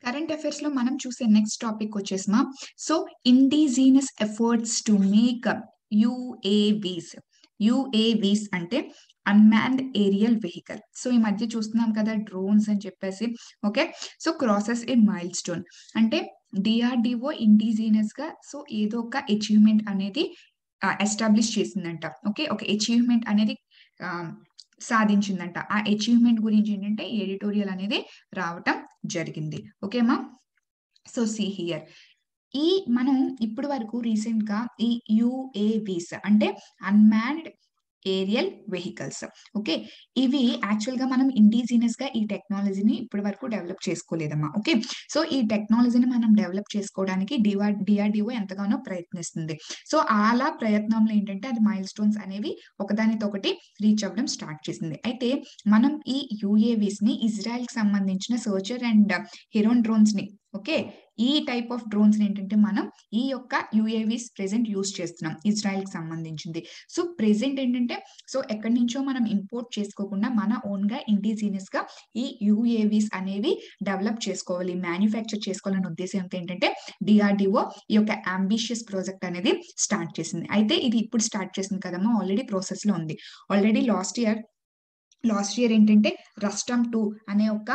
current affairs లో మనం చూసే నెక్స్ట్ టాపిక్ వచ్చేసిమా so indigenous efforts to make UAVs UAVs అంటే అన్మాన్డ్ ఏరియల్ వెహికల్ సో ఈ మధ్య చూస్తున్నాం కదా డ్రోన్స్ అని చెప్పేసి okay so crosses a milestone అంటే డిఆర్డిఓ ఇండిజీనస్ గా సో ఏదో ఒక అచీవ్మెంట్ అనేది ఎస్టాబ్లిష్ చేసిందంట ఓకే ఒక అచీవ్మెంట్ అనేది సాధించిందంట ఆ అచీవ్మెంట్ గురించి ఏంటంటే ఎడిటోరియల్ అనేది రావటం జరిగింది ఓకేమా సో సి హియర్ ఈ మనం ఇప్పటి వరకు రీసెంట్ గా ఈ యుఏవిస్ అంటే అన్మాన్డ్ ఏరియల్ వెహికల్స్ ఓకే ఇవి యాక్చువల్ గా మనం ఇండిజినస్ గా ఈ టెక్నాలజీని ఇప్పటి వరకు డెవలప్ చేసుకోలేదమ్మా ఓకే సో ఈ టెక్నాలజీని మనం డెవలప్ చేసుకోవడానికి డిఆర్ డిఆర్డిఓ ఎంతగానో ప్రయత్నిస్తుంది సో అలా ప్రయత్నంలో ఏంటంటే అది మైల్ స్టోన్స్ అనేవి ఒకదానితో ఒకటి రీచ్ అవ్వడం స్టార్ట్ చేసింది అయితే మనం ఈ యుఏవిస్ ని ఇజ్రాయెల్ కి సంబంధించిన సర్చర్ అండ్ హెరోన్ డ్రోన్స్ ని ఓకే ఈ టైప్ ఆఫ్ డ్రోన్స్ ఏంటంటే మనం ఈ యొక్క యుఏవిస్ ప్రెసెంట్ యూస్ చేస్తున్నాం ఇజ్రాయెల్ కి సంబంధించింది సో ప్రెసెంట్ ఏంటంటే సో ఎక్కడి నుంచో మనం ఇంపోర్ట్ చేసుకోకుండా మన ఓన్ గా ఇండిజినియస్ గా ఈ యుఏవిస్ అనేవి డెవలప్ చేసుకోవాలి మ్యానుఫ్యాక్చర్ చేసుకోవాలనే ఉద్దేశం ఏంటంటే డిఆర్డిఓ ఈ యొక్క అంబిషియస్ ప్రాజెక్ట్ అనేది స్టార్ట్ చేసింది అయితే ఇది ఇప్పుడు స్టార్ట్ చేసింది కదమ్మా ఆల్రెడీ ప్రాసెస్ లో ఉంది already last year last year ఏంటంటే రస్టమ్ టూ అనే ఒక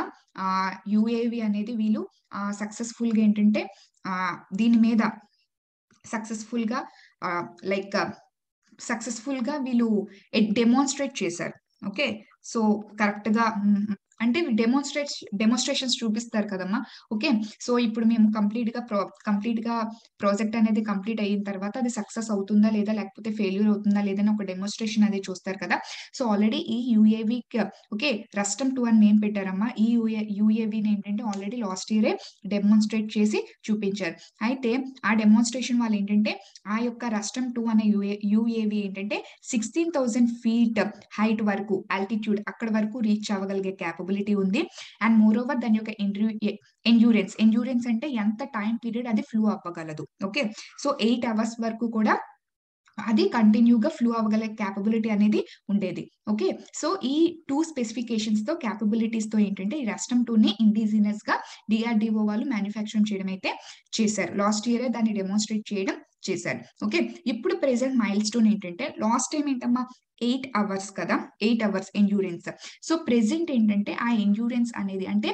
యుఏవి అనేది వీళ్ళు సక్సెస్ఫుల్ గా ఏంటంటే దీని మీద సక్సెస్ఫుల్ గా లైక్ సక్సెస్ఫుల్ గా వీళ్ళు డెమాన్స్ట్రేట్ చేశారు ఓకే సో కరెక్ట్ గా అంటే డెమోన్స్ట్రేట్ డెమోన్స్ట్రేషన్స్ చూపిస్తారు కదమ్మా ఓకే సో ఇప్పుడు మేము కంప్లీట్ గా కంప్లీట్ గా ప్రాజెక్ట్ అనేది కంప్లీట్ అయిన తర్వాత అది సక్సెస్ అవుతుందా లేదా లేకపోతే ఫెయిల్యూర్ అవుతుందా లేదని ఒక డెమోన్స్ట్రేషన్ అనేది చూస్తారు కదా సో ఆల్రెడీ ఈ యుఏవి ఓకే రస్టమ్ టూ అని నేమ్ పెట్టారమ్మా ఈ యుఏ యుఏవిని ఏంటంటే ఆల్రెడీ లాస్ట్ ఇయరే డెమోన్స్ట్రేట్ చేసి చూపించారు అయితే ఆ డెమోన్స్ట్రేషన్ వాళ్ళు ఏంటంటే ఆ యొక్క రస్టమ్ టూ అనే యుఏ యుఏవి ఏంటంటే సిక్స్టీన్ థౌసండ్ ఫీట్ హైట్ వరకు ఆల్టిట్యూడ్ అక్కడ వరకు రీచ్ అవ్వగలిగే క్యాపబిలిటీ ఉంది అండ్ మోర్ ఓవర్ దాని యొక్క ఎండ్యూరెన్స్ ఎండ్యూరెన్స్ అంటే ఎంత టైం పీరియడ్ అది ఫ్లూ అవ్వగలదు ఓకే సో ఎయిట్ అవర్స్ వరకు కూడా అది కంటిన్యూగా ఫ్లూ అవ్వగల క్యాపబిలిటీ అనేది ఉండేది ఓకే సో ఈ టూ స్పెసిఫికేషన్స్ తో క్యాపబిలిటీస్ తో ఏంటంటే ఈ రాష్ట్రం టూ ని ఇండిజినస్ గా డిఆర్డిఓ వాళ్ళు మ్యానుఫ్యాక్చరింగ్ చేయడం అయితే చేశారు లాస్ట్ ఇయర్ దాన్ని డెమోన్స్ట్రేట్ చేయడం చేశారు ఓకే ఇప్పుడు ప్రెసెంట్ మైల్ స్టోన్ ఏంటంటే లాస్ట్ టైం ఏంటమ్మా ఎయిట్ అవర్స్ కదా eight hours endurance so present ఏంటంటే ఆ ఎండ్యూరెన్స్ అనేది అంటే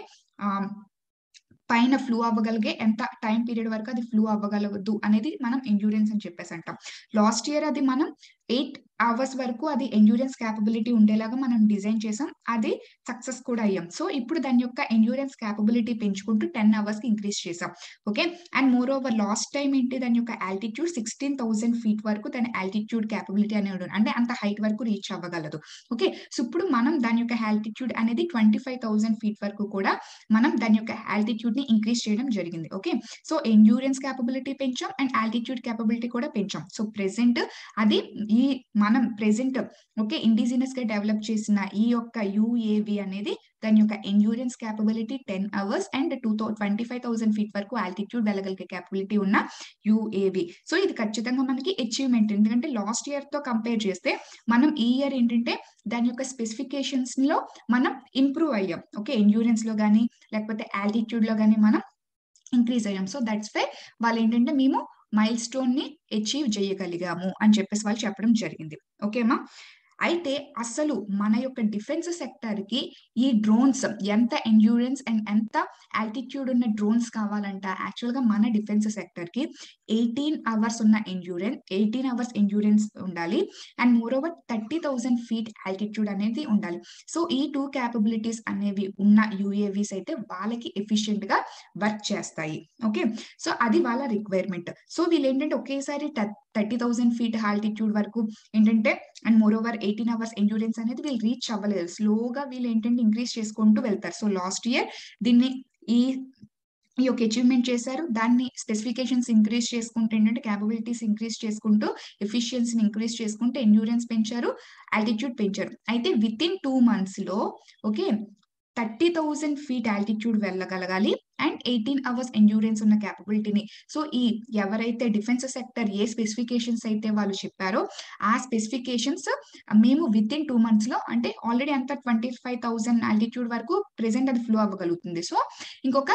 పైన ఫ్లూ అవ్వగలిగే ఎంత టైం పీరియడ్ వరకు అది ఫ్లూ అవ్వగలదు అనేది మనం ఎండ్యూరెన్స్ అని చెప్పేసి అంటాం లాస్ట్ ఇయర్ అది మనం ఎయిట్ అవర్స్ వరకు అది ఎండ్యూరెన్స్ క్యాపబిలిటీ ఉండేలాగా మనం డిజైన్ చేసాం అది సక్సెస్ కూడా అయ్యాం సో ఇప్పుడు దాని యొక్క ఎండ్యూరెన్స్ క్యాపబిలిటీ పెంచుకుంటూ టెన్ అవర్స్ కి ఇంక్రీజ్ చేసాం okay and moreover last time ఏంటి దాని యొక్క ఆల్టిట్యూడ్ సిక్స్టీన్ థౌసండ్ ఫీట్ వరకు దాని ఆల్టిట్యూడ్ క్యాపబిలిటీ అనేది అంటే అంత హైట్ వరకు రీచ్ అవ్వగలదు ఓకే సో ఇప్పుడు మనం దాని యొక్క ఆల్టిట్యూడ్ అనేది ట్వంటీ ఫైవ్ థౌసండ్ ఫీట్ వరకు కూడా మనం దాని యొక్క ఆల్టిట్యూడ్ ని ఇంక్రీజ్ చేయడం జరిగింది ఓకే సో ఎండ్యూరెన్స్ క్యాపబిలిటీ పెంచాం అండ్ ఆల్టిట్యూడ్ క్యాపబిలిటీ కూడా పెంచాం సో ప్రెసెంట్ అది ఈ మనం ప్రెసెంట్ ఓకే ఇండిజినస్ గా డెవలప్ చేసిన ఈ యొక్క యుఏవి అనేది దాని యొక్క endurance capability ten hours and two thou twenty five thousand feet వరకు ఆల్టిట్యూడ్ వెళ్ళగలిగే క్యాపబిలిటీ ఉన్న యుఏవి సో ఇది ఖచ్చితంగా మనకి అచీవ్మెంట్ ఎందుకంటే లాస్ట్ ఇయర్ తో కంపేర్ చేస్తే మనం ఈ ఇయర్ ఏంటంటే దాని యొక్క స్పెసిఫికేషన్స్ లో మనం ఇంప్రూవ్ అయ్యాం ఓకే ఎండ్యూరెన్స్ లో కానీ లేకపోతే ఆల్టిట్యూడ్ లో కానీ మనం ఇంక్రీజ్ అయ్యాం సో దట్స్ వై వాళ్ళు ఏంటంటే మేము మైల్ స్టోన్ ని అచీవ్ చేయగలిగాము అని చెప్పేసి వాళ్ళు చెప్పడం జరిగింది ఓకేమా అయితే అసలు మన యొక్క డిఫెన్స్ సెక్టర్ కి ఈ డ్రోన్స్ ఎంత ఎండ్యూరెన్స్ అండ్ ఎంత ఆల్టిట్యూడ్ ఉన్న డ్రోన్స్ కావాలంట యాక్చువల్ గా మన డిఫెన్స్ సెక్టర్ కి ఎయిటీన్ అవర్స్ ఉన్న ఎండ్యూరెన్స్ ఎయిటీన్ అవర్స్ ఎండ్యూరెన్స్ ఉండాలి and moreover thirty thousand feet altitude అనేది ఉండాలి సో ఈ టూ క్యాపబిలిటీస్ అనేవి ఉన్న యుఏవిస్ అయితే వాళ్ళకి ఎఫిషియెంట్ గా వర్క్ చేస్తాయి ఓకే సో అది వాళ్ళ రిక్వైర్మెంట్ సో వీళ్ళు ఏంటంటే ఒకేసారి థర్టీ థౌసండ్ ఫీట్ ఆల్టిట్యూడ్ వరకు ఏంటంటే and moreover eighteen hours endurance అనేది వీళ్ళు రీచ్ అవ్వలేదు స్లోగా వీళ్ళు ఏంటంటే ఇంక్రీజ్ చేసుకుంటూ వెళ్తారు సో లాస్ట్ ఇయర్ దీన్ని ఈ ఈ యొక్క అచీవ్మెంట్ చేశారు దాన్ని స్పెసిఫికేషన్స్ ఇంక్రీజ్ చేసుకుంటూ ఏంటంటే క్యాపబిలిటీస్ ఇంక్రీజ్ చేసుకుంటూ ఎఫిషియన్సీని ఇంక్రీజ్ చేసుకుంటూ ఎండ్యూరెన్స్ పెంచారు ఆల్టిట్యూడ్ పెంచారు అయితే విత్ ఇన్ టూ మంత్స్ లో okay thirty thousand feet altitude వెళ్ళగలగాలి అండ్ ఎయిటీన్ అవర్స్ ఎండ్యూరెన్స్ ఉన్న క్యాపబిలిటీని సో ఈ ఎవరైతే డిఫెన్స్ సెక్టర్ ఏ స్పెసిఫికేషన్స్ అయితే వాళ్ళు చెప్పారో ఆ స్పెసిఫికేషన్స్ మేము విత్ ఇన్ టూ మంత్స్ లో అంటే ఆల్రెడీ అంత ట్వంటీ ఫైవ్ థౌసండ్ ఆల్టిట్యూడ్ వరకు ప్రెసెంట్ అది ఫ్లో అవ్వగలుగుతుంది సో ఇంకొక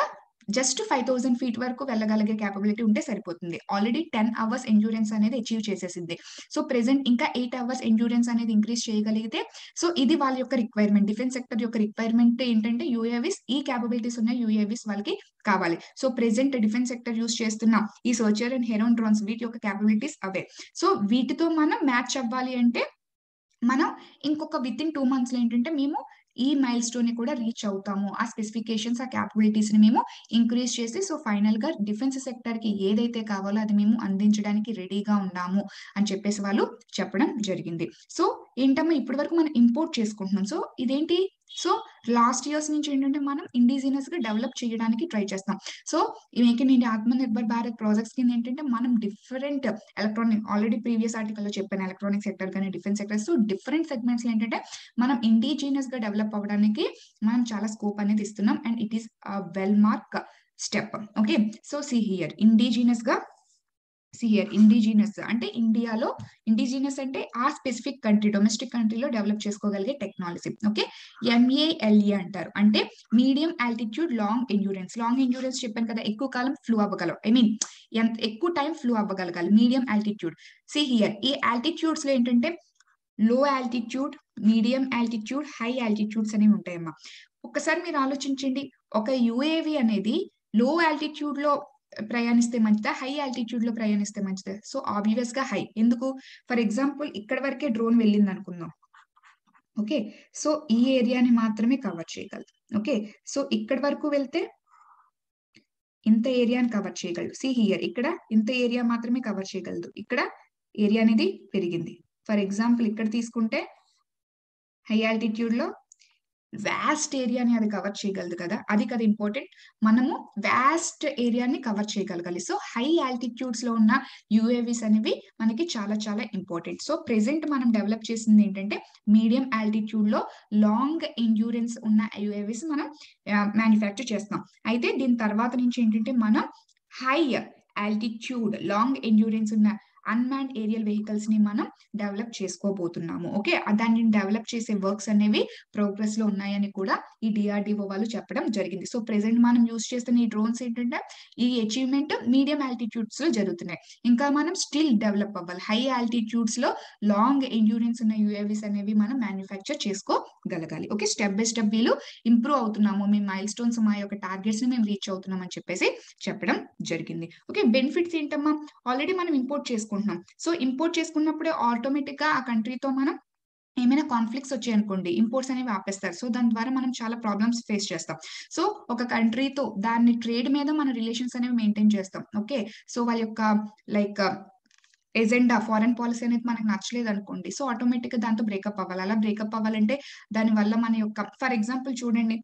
జస్ట్ ఫైవ్ థౌసండ్ ఫీట్ వరకు వెళ్ళగలిగే క్యాపబిలిటీ ఉంటే సరిపోతుంది ఆల్రెడీ టెన్ అవర్స్ ఎంజూరెన్స్ అనేది అచీవ్ చేసేసింది సో ప్రెసెంట్ ఇంకా ఎయిట్ అవర్స్ ఎంజూరెన్స్ అనేది ఇంక్రీజ్ చేయగలిగితే సో ఇది వాళ్ళ యొక్క రిక్వైర్మెంట్ డిఫెన్స్ సెక్టర్ యొక్క రిక్వైర్మెంట్ ఏంటంటే యూఏవిస్ ఈ క్యాపబిలిటీస్ ఉన్న యూఏవిస్ వాళ్ళకి కావాలి so present defence sector use చేస్తున్న ఈ సోచర్ అండ్ హెరోన్ డ్రోన్స్ వీటి యొక్క క్యాపబిలిటీస్ అవే సో వీటితో మనం మ్యాచ్ అవ్వాలి అంటే మనం ఇంకొక విత్ ఇన్ టూ మంత్స్ లో ఏంటంటే మేము ఈ మైల్ స్టోన్ ని కూడా రీచ్ అవుతాము ఆ స్పెసిఫికేషన్స్ ఆ క్యాపబిలిటీస్ ని మేము ఇంక్రీజ్ చేసి సో ఫైనల్ గా డిఫెన్స్ సెక్టర్ కి ఏదైతే కావాలో అది మేము అందించడానికి రెడీగా ఉన్నాము అని చెప్పేసి వాళ్ళు చెప్పడం జరిగింది సో ఏంటమ్మా ఇప్పటి వరకు మనం ఇంపోర్ట్ చేసుకుంటున్నాం సో ఇదేంటి సో లాస్ట్ ఇయర్స్ నుంచి ఏంటంటే మనం ఇండిజినస్ గా డెవలప్ చేయడానికి ట్రై చేస్తాం సో ఈ మేక్ ఇన్ ఇండియా ఆత్మ నిర్భర్ భారత్ ప్రాజెక్ట్స్ కింద ఏంటంటే మనం different electronic already previous article లో చెప్పాను ఎలక్ట్రానిక్ సెక్టర్ కానీ defence sector so different segments ఏంటంటే మనం ఇండిజినియస్ గా డెవలప్ అవ్వడానికి మనం చాలా స్కోప్ అనేది ఇస్తున్నాం and it is well mark step okay so see here indigenous గా సియర్ ఇండిజినస్ అంటే ఇండియాలో ఇండిజినస్ అంటే ఆ స్పెసిఫిక్ కంట్రీ డొమెస్టిక్ కంట్రీలో డెవలప్ చేసుకోగలిగే టెక్నాలజీ ఓకే ఎంఏఎల్ఈ అంటారు అంటే medium altitude long endurance long endurance చెప్పాను కదా ఎక్కువ కాలం ఫ్లూ అవ్వగలం ఐ మీన్ ఎంత ఎక్కువ టైం ఫ్లూ అవ్వగలగాలి మీడియం ఆల్టిట్యూడ్ సి హియర్ ఈ ఆల్టిట్యూడ్స్ లో ఏంటంటే low altitude medium altitude high altitudes అనేవి ఉంటాయమ్మా ఒక్కసారి మీరు ఆలోచించండి ఒక యుఏవి అనేది లో ఆల్టిట్యూడ్ లో ప్రయాణిస్తే మంచిదా హై ఆల్టిట్యూడ్ లో ప్రయాణిస్తే మంచిదా సో ఆబ్వియస్ గా హై ఎందుకు ఫర్ ఎగ్జాంపుల్ ఇక్కడ వరకే డ్రోన్ వెళ్ళింది అనుకుందాం ఓకే సో ఈ ఏరియాని మాత్రమే కవర్ చేయగలదు ఓకే సో ఇక్కడ వరకు వెళ్తే ఇంత ఏరియాని కవర్ చేయగలదు సి హియర్ ఇక్కడ ఇంత ఏరియా మాత్రమే కవర్ చేయగలదు ఇక్కడ ఏరియా అనేది పెరిగింది ఫర్ ఎగ్జాంపుల్ ఇక్కడ తీసుకుంటే హై ఆల్టిట్యూడ్ లో వ్యాస్ట్ ఏరియాని అది కవర్ చేయగలదు కదా అది కదా ఇంపార్టెంట్ మనము వ్యాస్ట్ ఏరియాని కవర్ చేయగలగాలి సో హై ఆల్టిట్యూడ్స్ లో ఉన్న యుఏవిస్ అనేవి మనకి చాలా చాలా ఇంపార్టెంట్ సో ప్రెసెంట్ మనం డెవలప్ చేసింది ఏంటంటే మీడియం ఆల్టిట్యూడ్ లో లాంగ్ ఎండ్యూరెన్స్ ఉన్న యుఏవిస్ మనం మ్యానుఫ్యాక్చర్ చేస్తాం అయితే దీని తర్వాత నుంచి ఏంటంటే మనం హై ఆల్టిట్యూడ్ లాంగ్ ఎండ్యూరెన్స్ ఉన్న అన్మాన్ ఏరియల్ వెహికల్స్ ని మనం డెవలప్ చేసుకోబోతున్నాము ఓకే దాన్ని డెవలప్ చేసే వర్క్స్ అనేవి ప్రోగ్రెస్ లో ఉన్నాయని కూడా ఈ డిఆర్డిఓ వాళ్ళు చెప్పడం జరిగింది సో ప్రెసెంట్ మనం యూస్ చేస్తున్న ఈ డ్రోన్స్ ఏంటంటే ఈ అచీవ్మెంట్ మీడియం ఆల్టిట్యూడ్స్ లో జరుగుతున్నాయి ఇంకా మనం స్టిల్ డెవలప్ అవ్వాలి హై ఆల్టిట్యూడ్స్ లో లాంగ్ ఎండ్యూరెన్స్ ఉన్న యూఏవిస్ అనేవి మనం మ్యానుఫ్యాక్చర్ చేసుకోగలగాలి ఓకే స్టెప్ బై స్టెప్ వీళ్ళు ఇంప్రూవ్ అవుతున్నాము మీ మైల్ స్టోన్స్ మా యొక్క టార్గెట్స్ ని మేము రీచ్ అవుతున్నాం అని చెప్పేసి చెప్పడం జరిగింది ఓకే బెనిఫిట్స్ ఏంటమ్మా ఆల్రెడీ మనం ఇంపోర్ట్ చేసుకుంటున్నాం సో ఇంపోర్ట్ చేసుకున్నప్పుడే ఆటోమేటిక్ గా ఆ కంట్రీతో మనం ఏమైనా కాన్ఫ్లిక్ట్స్ వచ్చాయి అనుకోండి ఇంపోర్ట్స్ అనేవి ఆపేస్తారు సో దాని ద్వారా మనం చాలా ప్రాబ్లమ్స్ ఫేస్ చేస్తాం సో ఒక కంట్రీతో దాన్ని ట్రేడ్ మీద మన రిలేషన్స్ అనేవి మెయింటైన్ చేస్తాం ఓకే సో వాళ్ళ యొక్క లైక్ ఎజెండా ఫారెన్ పాలసీ అనేది మనకు నచ్చలేదు అనుకోండి సో ఆటోమేటిక్ గా దాంతో బ్రేకప్ అవ్వాలి అలా బ్రేకప్ అవ్వాలంటే దాని వల్ల మన యొక్క ఫర్ ఎగ్జాంపుల్ చూడండి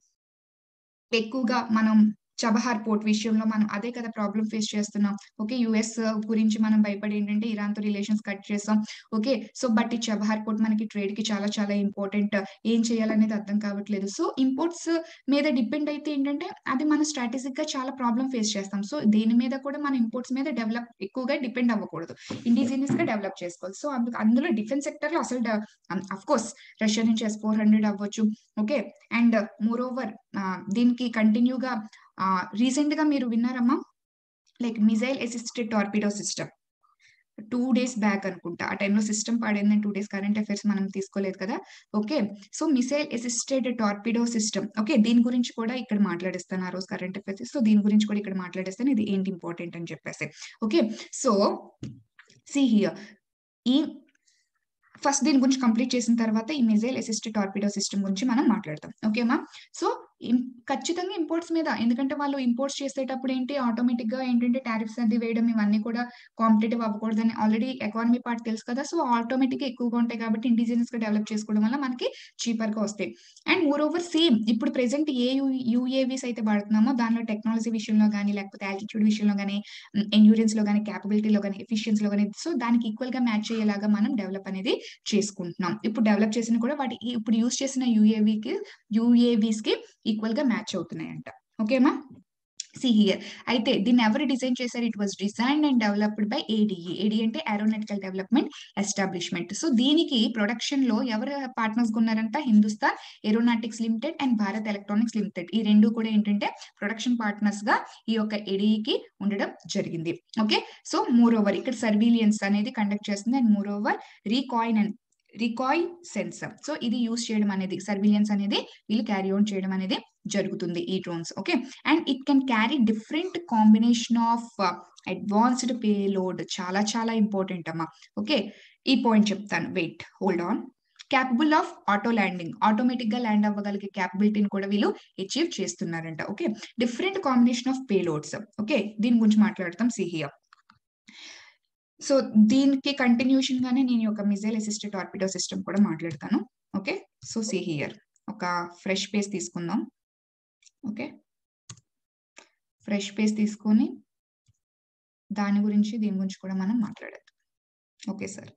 ఎక్కువగా మనం చబహార్ పోర్ట్ విషయంలో మనం అదే కదా ప్రాబ్లం ఫేస్ చేస్తున్నాం ఓకే యుఎస్ గురించి మనం భయపడి ఏంటంటే ఇరాన్ తో రిలేషన్స్ కట్ చేస్తాం ఓకే సో బట్ ఈ చబహార్ పోర్ట్ మనకి ట్రేడ్ కి చాలా చాలా ఇంపార్టెంట్ ఏం చేయాలనేది అర్థం కావట్లేదు సో ఇంపోర్ట్స్ మీద డిపెండ్ అయితే ఏంటంటే అది మన స్ట్రాటజిక్ గా చాలా ప్రాబ్లం ఫేస్ చేస్తాం సో దేని మీద కూడా మన ఇంపోర్ట్స్ మీద డెవలప్ ఎక్కువగా డిపెండ్ అవ్వకూడదు ఇండిజినియస్ గా డెవలప్ చేసుకోవాలి సో అందుకు అందులో డిఫెన్స్ సెక్టర్ లో అసలు అఫ్ కోర్స్ రష్యా నుంచి ఎస్ ఫోర్ హండ్రెడ్ అవ్వచ్చు ఓకే అండ్ మోర్ ఓవర్ దీనికి కంటిన్యూగా రీసెంట్ గా మీరు విన్నారమ్మా like missile assisted torpedo system two days back అనుకుంటా ఆ టైంలో సిస్టమ్ పాడైందని టూ డేస్ కరెంట్ అఫైర్స్ మనం తీసుకోలేదు కదా okay so missile assisted torpedo system okay దీని గురించి కూడా ఇక్కడ మాట్లాడిస్తాను ఆ రోజు కరెంట్ అఫైర్స్ సో దీని గురించి కూడా ఇక్కడ మాట్లాడిస్తాను ఇది ఏంటి ఇంపార్టెంట్ అని చెప్పేసి ఓకే సో సి హియర్ ఈ ఫస్ట్ దీని గురించి కంప్లీట్ చేసిన తర్వాత ఈ మిజైల్ అసిస్టెడ్ టార్పిడో సిస్టమ్ గురించి మనం మాట్లాడతాం ఓకేమా సో ఖచ్చితంగా ఇంపోర్ట్స్ మీద ఎందుకంటే వాళ్ళు ఇంపోర్ట్స్ చేసేటప్పుడు ఏంటి ఆటోమేటిక్ గా ఏంటంటే టారిఫ్స్ అది వేయడం ఇవన్నీ కూడా కాంపిటేటివ్ అవ్వకూడదని ఆల్రెడీ ఎకానమీ పార్ట్ తెలుసు కదా సో ఆటోమేటిక్ గా ఎక్కువగా ఉంటాయి కాబట్టి ఇండిజినియస్ గా డెవలప్ చేసుకోవడం వల్ల మనకి చీపర్ గా వస్తాయి అండ్ మోర్ ఓవర్ సేమ్ ఇప్పుడు ప్రెసెంట్ ఏ యూఏవిస్ అయితే వాడుతున్నామో దానిలో టెక్నాలజీ విషయంలో కానీ లేకపోతే ఆల్టిట్యూడ్ విషయంలో కానీ ఎండ్యూరెన్స్ లో కానీ క్యాపబిలిటీలో కానీ ఎఫిషియన్సీ లో కానీ సో దానికి ఈక్వల్ గా మ్యాచ్ అయ్యేలాగా మనం డెవలప్ అనేది చేసుకుంటున్నాం ఇప్పుడు డెవలప్ చేసిన కూడా వాటి ఇప్పుడు యూస్ చేసిన యూఏవికి యూఏవిస్ కి ఈక్వల్ గా మ్యాచ్ అవుతున్నాయంట ఓకేమా సి హియర్ అయితే దీన్ని ఎవరు డిజైన్ చేశారు it was design and developed by ADE AD అంటే ఏరోనాటికల్ డెవలప్మెంట్ ఎస్టాబ్లిష్మెంట్ సో దీనికి ప్రొడక్షన్ లో ఎవరు పార్ట్నర్స్ ఉన్నారంట Hindustan Aeronautics Limited and Bharat Electronics Limited ఈ రెండు కూడా ఏంటంటే ప్రొడక్షన్ పార్ట్నర్స్ గా ఈ యొక్క ఏడిఈకి ఉండడం జరిగింది ఓకే సో మోర్ ఓవర్ ఇక్కడ సర్వీలియన్స్ అనేది కండక్ట్ చేస్తుంది and moreover recon and recoil sensor so ఇది యూస్ చేయడం అనేది సర్విలియన్స్ అనేది వీళ్ళు క్యారీ అవుట్ చేయడం అనేది జరుగుతుంది ఈ drones okay and it can carry different combination of advanced payload చాలా చాలా ఇంపార్టెంట్ అమ్మా ఓకే ఈ పాయింట్ చెప్తాను wait hold on capable of auto landing automatic గా ల్యాండ్ అవ్వగలిగే క్యాపబిలిటీని కూడా వీళ్ళు అచీవ్ చేస్తున్నారంట okay different combination of payloads okay దీని గురించి మాట్లాడతాం సిహియా సో దీనికి కంటిన్యూషన్ గానే నేను ఒక మిజైల్ అసిస్టెడ్ టార్పిడో సిస్టమ్ కూడా మాట్లాడతాను ఓకే సో సి హియర్ ఒక ఫ్రెష్ పేస్ తీసుకుందాం ఓకే ఫ్రెష్ పేస్ తీసుకొని దాని గురించి దీని గురించి కూడా మనం మాట్లాడద్దు ఓకే సార్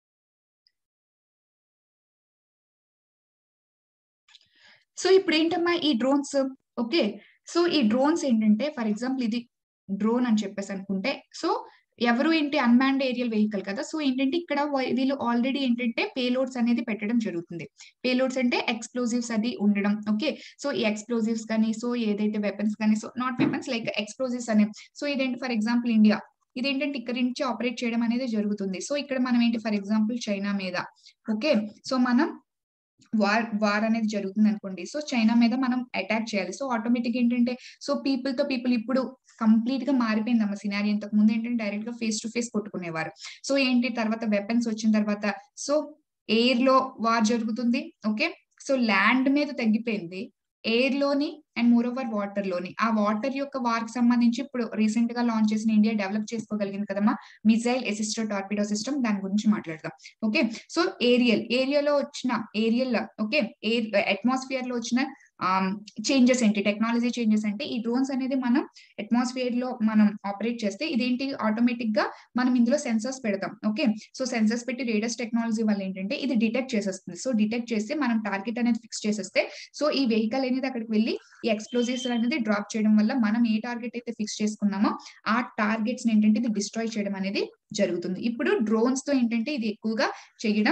సో ఇప్పుడు ఏంటమ్మా ఈ డ్రోన్స్ ఓకే సో ఈ డ్రోన్స్ ఏంటంటే ఫర్ ఎగ్జాంపుల్ ఇది డ్రోన్ అని చెప్పేసి అనుకుంటే సో ఎవరు ఏంటి అన్మాన్డ్ ఏరియల్ వెహికల్ కదా సో ఏంటంటే ఇక్కడ వీళ్ళు ఆల్రెడీ ఏంటంటే పేలోడ్స్ అనేది పెట్టడం జరుగుతుంది పేలోడ్స్ అంటే ఎక్స్ప్లోజివ్స్ అది ఉండడం ఓకే సో ఈ ఎక్స్ప్లోజివ్స్ కానీ సో ఏదైతే వెపన్స్ కానీ so not weapons like explosives అనే సో ఇదేంటి ఫర్ ఎగ్జాంపుల్ ఇండియా ఇదేంటంటే ఇక్కడ నుంచి ఆపరేట్ చేయడం అనేది జరుగుతుంది సో ఇక్కడ మనం ఏంటి ఫర్ ఎగ్జాంపుల్ చైనా మీద ఓకే సో మనం వార్ వార్ అనేది జరుగుతుంది అనుకోండి సో చైనా మీద మనం అటాక్ చేయాలి సో ఆటోమేటిక్ ఏంటంటే సో పీపుల్ తో పీపుల్ ఇప్పుడు కంప్లీట్ గా మారిపోయింది అమ్మ సినారీ ఇంతకు ముందు ఏంటంటే డైరెక్ట్ గా ఫేస్ టు ఫేస్ కొట్టుకునేవారు సో ఏంటి తర్వాత వెపన్స్ వచ్చిన తర్వాత సో ఎయిర్ లో వార్ జరుగుతుంది ఓకే సో ల్యాండ్ మీద తగ్గిపోయింది ఎయిర్ లోని అండ్ మోర్ ఓవర్ వాటర్ లోని ఆ వాటర్ యొక్క వార్ కి సంబంధించి ఇప్పుడు రీసెంట్ గా లాంచ్ చేసిన ఇండియా డెవలప్ చేసుకోగలిగింది కదమ్మా మిజైల్ అసిస్టెడ్ టార్పిడో సిస్టమ్ దాని గురించి మాట్లాడదాం ఓకే సో ఏరియల్ ఏరియాలో వచ్చిన ఏరియల్ ఓకే ఎయిర్ అట్మాస్ఫియర్ లో వచ్చిన చేంజెస్ ఏంటి టెక్నాలజీ చేంజెస్ అంటే ఈ డ్రోన్స్ అనేది మనం అట్మాస్ఫియర్ లో మనం ఆపరేట్ చేస్తే ఇదేంటి ఆటోమేటిక్ గా మనం ఇందులో సెన్సర్స్ పెడతాం ఓకే సో సెన్సర్స్ పెట్టి రేడస్ టెక్నాలజీ వల్ల ఏంటంటే ఇది డిటెక్ట్ చేసేస్తుంది సో డిటెక్ట్ చేసి మనం టార్గెట్ అనేది ఫిక్స్ చేసేస్తే సో ఈ వెహికల్ అనేది అక్కడికి వెళ్ళి ఈ ఎక్స్ప్లోజివ్స్ అనేది డ్రాప్ చేయడం వల్ల మనం ఏ టార్గెట్ అయితే ఫిక్స్ చేసుకున్నామో ఆ టార్గెట్స్ ఏంటంటే ఇది డిస్ట్రాయ్ చేయడం అనేది జరుగుతుంది ఇప్పుడు డ్రోన్స్ తో ఏంటంటే ఇది ఎక్కువగా చేయడం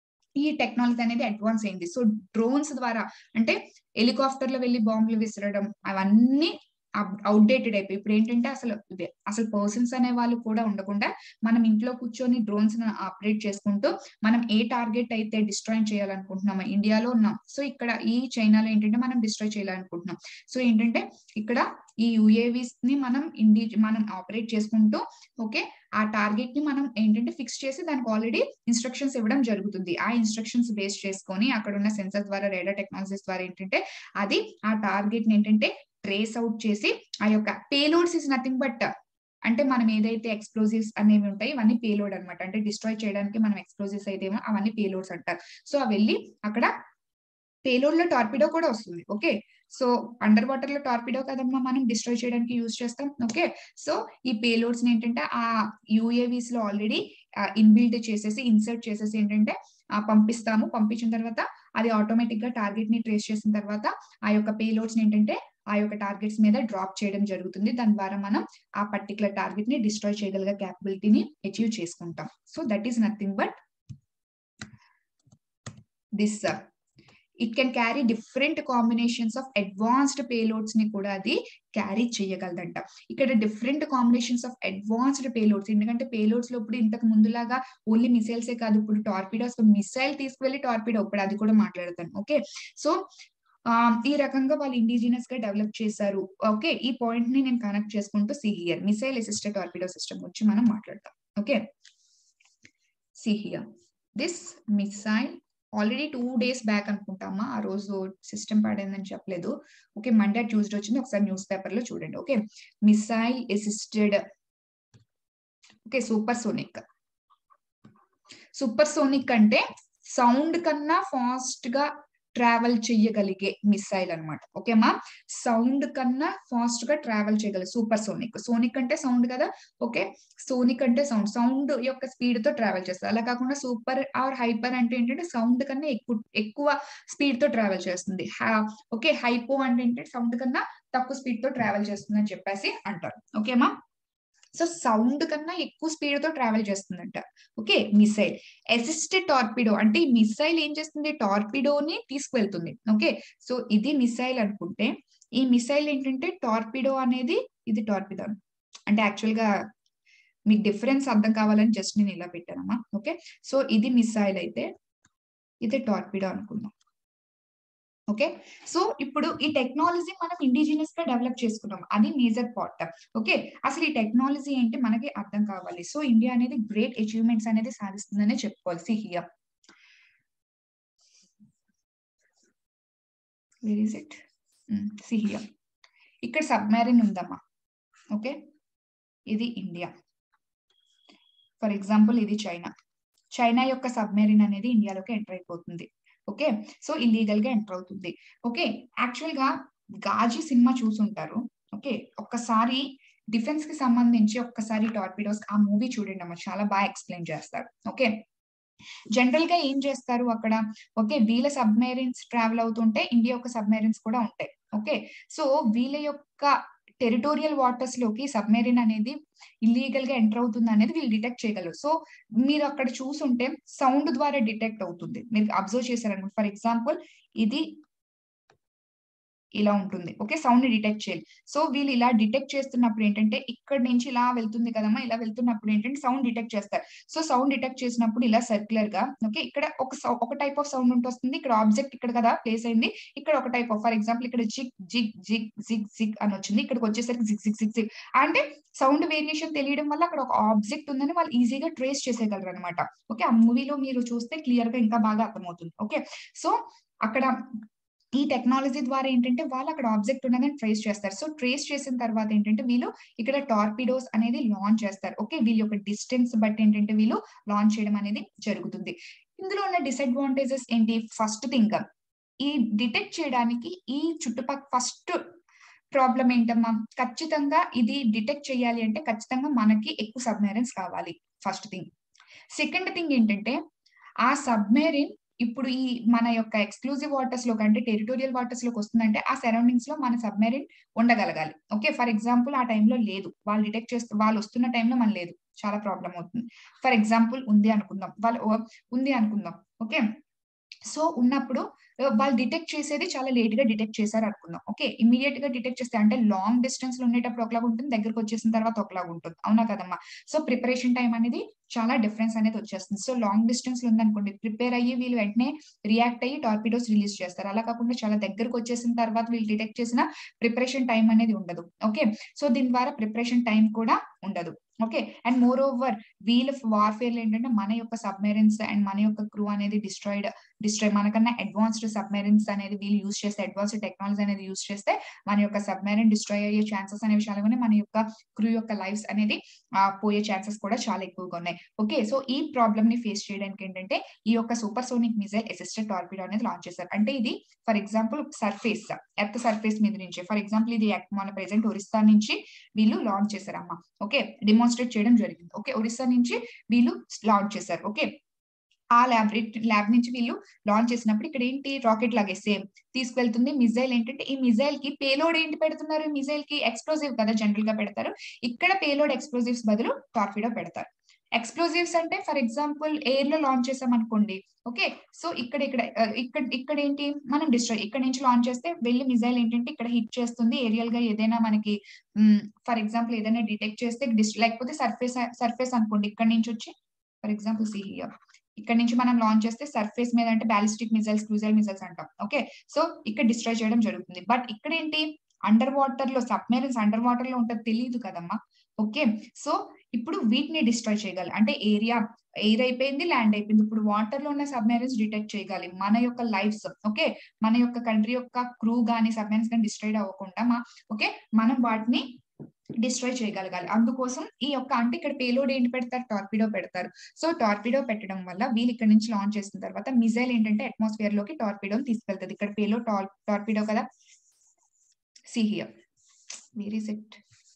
ఈ టెక్నాలజీ అనేది అడ్వాన్స్ అయింది సో డ్రోన్స్ ద్వారా అంటే హెలికాప్టర్ లో వెళ్ళి బాంబులు విసరడం అవన్నీ అవుట్డేటెడ్ అయిపోయి ఇప్పుడు ఏంటంటే అసలు అసలు పర్సన్స్ అనే వాళ్ళు కూడా ఉండకుండా మనం ఇంట్లో కూర్చొని డ్రోన్స్ ఆపరేట్ చేసుకుంటూ మనం ఏ టార్గెట్ అయితే డిస్ట్రాయ్ చేయాలనుకుంటున్నామో ఇండియాలో ఉన్నాం సో ఇక్కడ ఈ చైనాలో ఏంటంటే మనం డిస్ట్రాయ్ చేయాలనుకుంటున్నాం సో ఏంటంటే ఇక్కడ ఈ యుఏవిస్ ని మనం ఇండి మనం ఆపరేట్ చేసుకుంటూ ఓకే ఆ టార్గెట్ ని మనం ఏంటంటే ఫిక్స్ చేసి దానికి ఆల్రెడీ ఇన్స్ట్రక్షన్స్ ఇవ్వడం జరుగుతుంది ఆ ఇన్స్ట్రక్షన్స్ బేస్ చేసుకొని అక్కడ ఉన్న సెన్సర్ ద్వారా రేడర్ టెక్నాలజీస్ ద్వారా ఏంటంటే అది ఆ టార్గెట్ ని ఏంటంటే ట్రేస్ అవుట్ చేసి ఆ యొక్క పేలోడ్స్ ఇస్ నథింగ్ బట్ అంటే మనం ఏదైతే ఎక్స్ప్లోజివ్స్ అనేవి ఉంటాయి ఇవన్నీ పేలోడ్ అనమాట అంటే డిస్ట్రాయ్ చేయడానికి మనం ఎక్స్ప్లోజివ్స్ అయితే అవన్నీ పేలోడ్స్ అంటారు సో అవి వెళ్ళి అక్కడ పేలోడ్ లో టార్పిడో కూడా వస్తుంది ఓకే సో అండర్ వాటర్ లో టార్పిడో కదమ్మా మనం డిస్ట్రాయ్ చేయడానికి యూజ్ చేస్తాం ఓకే సో ఈ పేలోడ్స్ ఏంటంటే ఆ యూఏవిస్ లో ఆల్రెడీ ఇన్బిల్డ్ చేసేసి ఇన్సర్ట్ చేసేసి ఏంటంటే పంపిస్తాము పంపించిన తర్వాత అది ఆటోమేటిక్ గా టార్గెట్ ని ట్రేస్ చేసిన తర్వాత ఆ యొక్క పేలోడ్స్ ఏంటంటే ఆ యొక్క టార్గెట్స్ మీద డ్రాప్ చేయడం జరుగుతుంది దాని ద్వారా మనం ఆ పర్టికులర్ టార్గెట్ ని డిస్ట్రాయ్ చేయగలిగే క్యాపబిలిటీని అచీవ్ చేసుకుంటాం so that is nothing but this it can carry different combinations of advanced payloads ని కూడా అది క్యారీ చేయగలదంట ఇక్కడ different combinations of advanced payloads ఎందుకంటే పేలోడ్స్ లో ఇప్పుడు ఇంతకు ముందులాగా ఓన్లీ మిసైల్సే కాదు ఇప్పుడు టార్పిడోస్ మిసైల్ తీసుకువెళ్ళి టార్పిడో ఇప్పుడు అది కూడా మాట్లాడతాను ఓకే సో ఈ రకంగా వాళ్ళు ఇండిజినస్ గా డెవలప్ చేశారు ఓకే ఈ పాయింట్ ని నేను కనెక్ట్ చేసుకుంటూ see here missile assisted torpedo system గురించి మనం మాట్లాడతాం okay see here this missile already two days back అనుకుంటామా ఆ రోజు సిస్టమ్ పాడైందని చెప్పలేదు ఓకే మండే ట్యూస్డే వచ్చింది ఒకసారి న్యూస్ పేపర్ లో చూడండి okay missile assisted okay supersonic supersonic అంటే సౌండ్ కన్నా ఫాస్ట్ గా ట్రావెల్ చెయ్యగలిగే మిసైల్ అనమాట ఓకేమా సౌండ్ కన్నా ఫాస్ట్ గా ట్రావెల్ చేయగలదు సూపర్ సోనిక్ సోనిక్ అంటే సౌండ్ కదా ఓకే సోనిక్ అంటే సౌండ్ సౌండ్ యొక్క స్పీడ్ తో ట్రావెల్ చేస్తుంది అలా కాకుండా సూపర్ ఆర్ హైపర్ అంటే ఏంటంటే సౌండ్ కన్నా ఎక్కువ ఎక్కువ స్పీడ్ తో ట్రావెల్ చేస్తుంది ఓకే హైపో అంటే ఏంటంటే సౌండ్ కన్నా తక్కువ స్పీడ్ తో ట్రావెల్ చేస్తుంది అని చెప్పేసి అంటారు ఓకేమా సో సౌండ్ కన్నా ఎక్కువ స్పీడ్ తో ట్రావెల్ చేస్తుందంట ఓకే మిసైల్ అసిస్టెడ్ టార్పిడో అంటే ఈ మిసైల్ ఏం చేస్తుంది టార్పిడోని తీసుకువెళ్తుంది ఓకే సో ఇది మిసైల్ అనుకుంటే ఈ మిసైల్ ఏంటంటే టార్పిడో అనేది ఇది టార్పిడో అంటే యాక్చువల్ గా మీకు డిఫరెన్స్ అర్థం కావాలని జస్ట్ నేను ఇలా పెట్టానమ్మా ఓకే సో ఇది మిసైల్ అయితే ఇది టార్పిడో అనుకుందాం ఓకే సో ఇప్పుడు ఈ టెక్నాలజీ మనం ఇండిజినియస్ గా డెవలప్ చేసుకున్నాం అది మేజర్ పార్ట్ ఓకే అసలు ఈ టెక్నాలజీ ఏంటి మనకి అర్థం కావాలి సో ఇండియా అనేది గ్రేట్ అచీవ్మెంట్స్ అనేది సాధిస్తుందనే చెప్పుకోవాలి see here where is it see here ఇక్కడ సబ్మెరీన్ ఉందమ్మా ఓకే ఇది ఇండియా ఫర్ ఎగ్జాంపుల్ ఇది చైనా చైనా యొక్క సబ్మెరీన్ అనేది ఇండియాలోకి ఎంటర్ అయిపోతుంది ఓకే సో ఇల్లీగల్ గా ఎంటర్ అవుతుంది ఓకే యాక్చువల్ గా గాజీ సినిమా చూసుంటారు ఓకే ఒక్కసారి డిఫెన్స్ కి సంబంధించి ఒక్కసారి టార్పిడోస్ ఆ మూవీ చూడండి అమ్మ చాలా బాగా ఎక్స్ప్లెయిన్ చేస్తారు ఓకే జనరల్ గా ఏం చేస్తారు అక్కడ ఓకే వీళ్ళ సబ్మెరీన్స్ ట్రావెల్ అవుతుంటే ఇండియా యొక్క సబ్మెరీన్స్ కూడా ఉంటాయి ఓకే సో వీళ్ళ యొక్క టెరిటోరియల్ వాటర్స్ లోకి సబ్మెరీన్ అనేది ఇల్లీగల్ గా ఎంటర్ అవుతుంది అనేది వీళ్ళు డిటెక్ట్ చేయగలరు సో మీరు అక్కడ చూసుంటే సౌండ్ ద్వారా డిటెక్ట్ అవుతుంది మీరు అబ్జర్వ్ చేశారనమాట ఫర్ ఎగ్జాంపుల్ ఇది ఇలా ఉంటుంది ఓకే సౌండ్ ని డిటెక్ట్ చేయాలి సో వీళ్ళు ఇలా డిటెక్ట్ చేస్తున్నప్పుడు ఏంటంటే ఇక్కడ నుంచి ఇలా వెళ్తుంది కదమ్మా ఇలా వెళ్తున్నప్పుడు ఏంటంటే సౌండ్ డిటెక్ట్ చేస్తారు సో సౌండ్ డిటెక్ట్ చేసినప్పుడు ఇలా సర్క్యులర్ గా ఓకే ఇక్కడ ఒక ఒక టైప్ ఆఫ్ సౌండ్ ఉంటుంది ఇక్కడ ఆబ్జెక్ట్ ఇక్కడ కదా ప్లేస్ అయింది ఇక్కడ ఒక టైప్ ఆఫ్ ఫర్ ఎగ్జాంపుల్ ఇక్కడ zig zig zig zig zig అని వచ్చింది ఇక్కడికి వచ్చేసరికి జిగ్ జిగ్ జిగ్ జిగ్ అంటే సౌండ్ వేరియేషన్ తెలియడం వల్ల అక్కడ ఒక ఆబ్జెక్ట్ ఉందని వాళ్ళు ఈజీగా ట్రేస్ చేసేయగలరు అనమాట ఓకే ఆ మూవీలో మీరు చూస్తే క్లియర్ గా ఇంకా బాగా అర్థమవుతుంది ఓకే సో అక్కడ ఈ టెక్నాలజీ ద్వారా ఏంటంటే వాళ్ళు అక్కడ ఆబ్జెక్ట్ ఉన్నదని ట్రేస్ చేస్తారు సో ట్రేస్ చేసిన తర్వాత ఏంటంటే వీళ్ళు ఇక్కడ టార్పిడోస్ అనేది లాంచ్ చేస్తారు ఓకే వీళ్ళ యొక్క డిస్టెన్స్ బట్టి ఏంటంటే వీళ్ళు లాంచ్ చేయడం అనేది జరుగుతుంది ఇందులో ఉన్న డిసడ్వాంటేజెస్ ఏంటి ఫస్ట్ థింగ్ ఈ డిటెక్ట్ చేయడానికి ఈ చుట్టుపక్కల ఫస్ట్ ప్రాబ్లం ఏంటమ్మా ఖచ్చితంగా ఇది డిటెక్ట్ చేయాలి అంటే ఖచ్చితంగా మనకి ఎక్కువ సబ్మెరీన్స్ కావాలి ఫస్ట్ థింగ్ సెకండ్ థింగ్ ఏంటంటే ఆ సబ్మెరీన్ ఇప్పుడు ఈ మన యొక్క ఎక్స్క్లూజివ్ వాటర్స్ లో అంటే టెరిటోరియల్ వాటర్స్ లోకి వస్తుందంటే ఆ సరౌండింగ్స్ లో మన సబ్మెరీన్ ఉండగలగాలి ఓకే ఫర్ ఎగ్జాంపుల్ ఆ టైంలో లేదు వాళ్ళు డిటెక్ట్ చేస్తూ వాళ్ళు వస్తున్న టైంలో మన లేదు చాలా ప్రాబ్లం అవుతుంది ఫర్ ఎగ్జాంపుల్ ఉంది అనుకుందాం వాళ్ళు ఉంది అనుకుందాం ఓకే సో ఉన్నప్పుడు వాళ్ళు డిటెక్ట్ చేసేది చాలా లేట్ గా డిటెక్ట్ చేశారు అనుకుందాం ఓకే ఇమీడియట్ గా డిటెక్ట్ చేస్తే అంటే లాంగ్ డిస్టెన్స్ లో ఉండేటప్పుడు ఒకలాగా ఉంటుంది దగ్గరకు వచ్చేసిన తర్వాత ఒకలాగా ఉంటుంది అవునా కదమ్మా సో ప్రిపరేషన్ టైం అనేది చాలా డిఫరెన్స్ అనేది వచ్చేస్తుంది సో లాంగ్ డిస్టెన్స్ లో ఉందనుకోండి ప్రిపేర్ అయ్యి వీళ్ళు వెంటనే రియాక్ట్ అయ్యి టార్పిడోస్ రిలీజ్ చేస్తారు అలా కాకుండా చాలా దగ్గరకు వచ్చేసిన తర్వాత వీళ్ళు డిటెక్ట్ చేసిన ప్రిపరేషన్ టైం అనేది ఉండదు ఓకే సో దీని ద్వారా ప్రిపరేషన్ టైం కూడా ఉండదు ఓకే అండ్ మోర్ ఓవర్ వీల్ వార్ఫేర్ ఏంటంటే మన యొక్క సబ్మెరీన్స్ అండ్ మన యొక్క క్రూ అనేది డిస్ట్రాయిడ్ డిస్ట్రాయ్ మనకన్నా అడ్వాన్స్డ్ సబ్మెరీన్స్ అనేది వీళ్ళు యూస్ చేస్తే అడ్వాన్స్డ్ టెక్నాలజీ అనేది యూస్ చేస్తే మన యొక్క సబ్మెరీన్ డిస్ట్రాయ్ అయ్యే ఛాన్సెస్ అనేవి చాలా ఉన్నాయి మన యొక్క క్రూ యొక్క లైఫ్స్ అనేది పోయే ఛాన్సెస్ కూడా చాలా ఎక్కువగా ఉన్నాయి ఓకే సో ఈ ప్రాబ్లమ్ ని ఫేస్ చేయడానికి ఏంటంటే ఈ యొక్క supersonic missile assisted torpedo అనేది లాంచ్ చేశారు అంటే ఇది for example surface earth surface మీద నుంచి ఫర్ ఎగ్జాంపుల్ ఇది మన ప్రెసెంట్ ఒరిస్సా నుంచి వీళ్ళు లాంచ్ చేశారమ్మా ఓకే డిమాన్స్ట్రేట్ చేయడం జరిగింది ఓకే ఒరిస్సా నుంచి వీళ్ళు లాంచ్ చేశారు ఓకే ఆ ల్యాబ్ ల్యాబ్ నుంచి వీళ్ళు లాంచ్ చేసినప్పుడు ఇక్కడ ఏంటి రాకెట్ లాగే సేమ్ తీసుకెళ్తుంది మిజైల్ ఏంటంటే ఈ మిజైల్ కి పేలోడ్ ఏంటి పెడుతున్నారు మిజైల్ కి ఎక్స్ప్లోజివ్ కదా జనరల్ గా పెడతారు ఇక్కడ పేలోడ్ ఎక్స్ప్లోజివ్స్ బదులు టార్పిడో పెడతారు ఎక్స్ప్లోజివ్స్ అంటే ఫర్ ఎగ్జాంపుల్ ఎయిర్ లో లాంచ్ చేసాం అనుకోండి ఓకే సో ఇక్కడ ఇక్కడ ఇక్కడ ఇక్కడ ఏంటి మనం డిస్ట్రాయ్ ఇక్కడ నుంచి లాంచ్ చేస్తే వెళ్ళి మిజైల్ ఏంటంటే ఇక్కడ హిట్ చేస్తుంది ఏరియల్ గా ఏదైనా మనకి ఫర్ ఎగ్జాంపుల్ ఏదైనా డిటెక్ట్ చేస్తే డిస్ లేకపోతే సర్ఫేస్ సర్ఫేస్ అనుకోండి ఇక్కడ నుంచి వచ్చి ఫర్ ఎగ్జాంపుల్ సి హియర్ ఇక్కడ నుంచి మనం లాంచ్ చేస్తే సర్ఫేస్ మీద అంటే బ్యాలిస్టిక్ మిజైల్స్ క్రూజల్ మిజైల్స్ అంటాం ఓకే సో ఇక్కడ డిస్ట్రాయ్ చేయడం జరుగుతుంది బట్ ఇక్కడ ఏంటి అండర్ వాటర్ లో సబ్మెరీన్స్ అండర్ వాటర్ లో ఉంటుంది తెలియదు కదమ్మా ఓకే సో ఇప్పుడు వీటిని డిస్ట్రాయ్ చేయగలి అంటే ఏరియా ఎయిర్ అయిపోయింది ల్యాండ్ అయిపోయింది ఇప్పుడు వాటర్ లో ఉన్న సబ్మెరీన్స్ డిటెక్ట్ చేయగలి మన యొక్క లైఫ్స్ ఓకే మన యొక్క కంట్రీ యొక్క క్రూ గానీ సబ్మెరీన్స్ కానీ డిస్ట్రాయిడ్ అవ్వకుండా మా ఓకే మనం వాటిని డిస్ట్రాయ్ చేయగలగాలి అందుకోసం ఈ యొక్క అంటే ఇక్కడ పేలోడ్ ఏంటి పెడతారు టార్పిడో పెడతారు సో టార్పిడో పెట్టడం వల్ల వీళ్ళు ఇక్కడ నుంచి లాంచ్ చేసిన తర్వాత మిజైల్ ఏంటంటే అట్మాస్ఫియర్ లోకి టార్పిడోని తీసుకెళ్తుంది ఇక్కడ పేలో టార్పిడో కదా see here where is it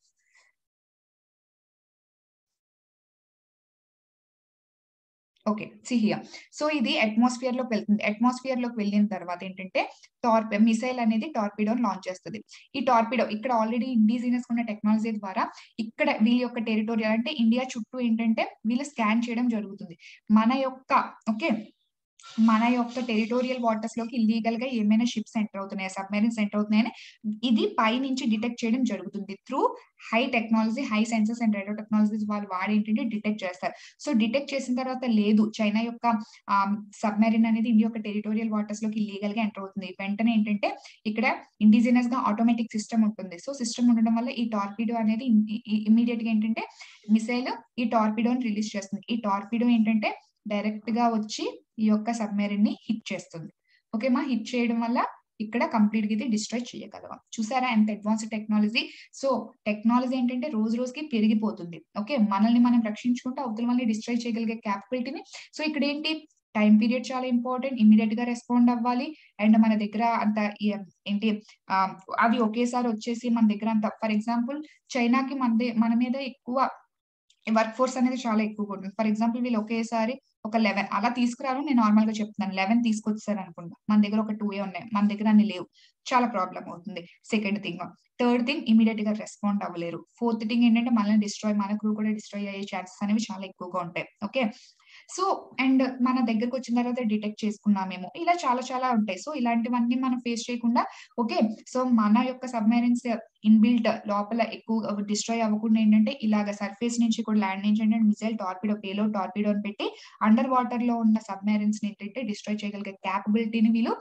okay see here so ఇది అట్మాస్ఫియర్ లోకి వెళ్తుంది అట్మాస్ఫియర్ లోకి వెళ్ళిన తర్వాత ఏంటంటే టార్పి మిసైల్ అనేది టార్పిడోని లాంచ్ చేస్తుంది ఈ టార్పిడో ఇక్కడ ఆల్రెడీ ఇండిజినస్ ఉన్న టెక్నాలజీ ద్వారా ఇక్కడ వీళ్ళ యొక్క టెరిటోరియల్ అంటే ఇండియా చుట్టూ ఏంటంటే వీళ్ళు స్కాన్ చేయడం జరుగుతుంది మన యొక్క ఓకే మన యొక్క టెరిటోరియల్ వాటర్స్ లోకి ఇల్లీగల్ గా ఏమైనా షిప్స్ ఎంటర్ అవుతున్నాయి సబ్మెరీన్స్ ఎంటర్ అవుతున్నాయని ఇది పై నుంచి డిటెక్ట్ చేయడం జరుగుతుంది through high technology high senses and radio technologies వాళ్ళు వాడి ఏంటంటే డిటెక్ట్ చేస్తారు సో డిటెక్ట్ చేసిన తర్వాత లేదు చైనా యొక్క సబ్మెరీన్ అనేది ఇండియా యొక్క టెరిటోరియల్ వాటర్స్ లోకి ఇల్లీగల్ గా ఎంటర్ అవుతుంది వెంటనే ఏంటంటే ఇక్కడ ఇండిజినస్ గా ఆటోమేటిక్ సిస్టమ్ ఉంటుంది సో సిస్టమ్ ఉండడం వల్ల ఈ టార్పిడో అనేది ఇమీడియట్ గా ఏంటంటే మిసైల్ ఈ టార్పిడోని రిలీజ్ చేస్తుంది ఈ టార్పిడో ఏంటంటే డైరెక్ట్ గా వచ్చి ఈ యొక్క సబ్మెరీన్ ని హిట్ చేస్తుంది ఓకే మా హిట్ చేయడం వల్ల ఇక్కడ కంప్లీట్ గా ఇది డిస్ట్రాయ్ చేయగలగాం చూసారా ఎంత అడ్వాన్స్ టెక్నాలజీ సో టెక్నాలజీ ఏంటంటే రోజు రోజుకి పెరిగిపోతుంది ఓకే మనల్ని మనం రక్షించుకుంటూ అవతల మనల్ని డిస్ట్రాయ్ చేయగలిగే క్యాపబిలిటీని సో ఇక్కడ ఏంటి టైం పీరియడ్ చాలా ఇంపార్టెంట్ ఇమీడియట్ గా రెస్పాండ్ అవ్వాలి అండ్ మన దగ్గర అంత ఏంటి అవి ఒకేసారి వచ్చేసి మన దగ్గర అంత ఫర్ ఎగ్జాంపుల్ చైనాకి మన మన మీద ఎక్కువ వర్క్ ఫోర్స్ అనేది చాలా ఎక్కువగా ఉంటుంది ఫర్ ఎగ్జాంపుల్ వీళ్ళు ఒకేసారి ఒక లెవెన్ అలా తీసుకురారు నేను నార్మల్ గా చెప్తున్నాను లెవెన్ తీసుకొచ్చారు అనుకుంటా మన దగ్గర ఒక టూ ఏ ఉన్నాయి మన దగ్గర అన్ని లేవు చాలా ప్రాబ్లం అవుతుంది second thing third thing immediate గా రెస్పాండ్ అవ్వలేరు ఫోర్త్ థింగ్ ఏంటంటే మనల్ని డిస్ట్రాయ్ మన క్రూ కూడా డిస్ట్రాయ్ అయ్యే ఛాన్సెస్ అనేవి చాలా ఎక్కువగా ఉంటాయి ఓకే సో అండ్ మన దగ్గరకు వచ్చిన తర్వాత డిటెక్ట్ చేసుకున్నామేమో ఇలా చాలా చాలా ఉంటాయి సో ఇలాంటివన్నీ మనం ఫేస్ చేయకుండా ఓకే సో మన యొక్క సబ్మెరీన్స్ ఇన్బిల్ట్ లోపల ఎక్కువ డిస్ట్రాయ్ అవ్వకుండా ఏంటంటే ఇలాగ సర్ఫేస్ నుంచి కూడా ల్యాండ్ నుంచి ఏంటంటే మిసైల్ టార్పిడో పేలో టార్పిడో అని పెట్టి అండర్ వాటర్ లో ఉన్న సబ్మెరీన్స్ ని ఏంటంటే డిస్ట్రాయ్ చేయగలిగే క్యాపబిలిటీని వీళ్ళు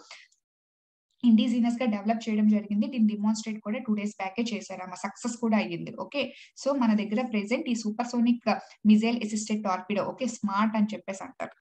ఇండిజినస్ గా డెవలప్ చేయడం జరిగింది దీన్ని డిమాన్స్ట్రేట్ కూడా టూ డేస్ బ్యాకే చేశారమ్మా సక్సెస్ కూడా అయ్యింది ఓకే సో మన దగ్గర ప్రెసెంట్ ఈ supersonic missile assisted torpedo okay smart అని చెప్పేసి అంటారు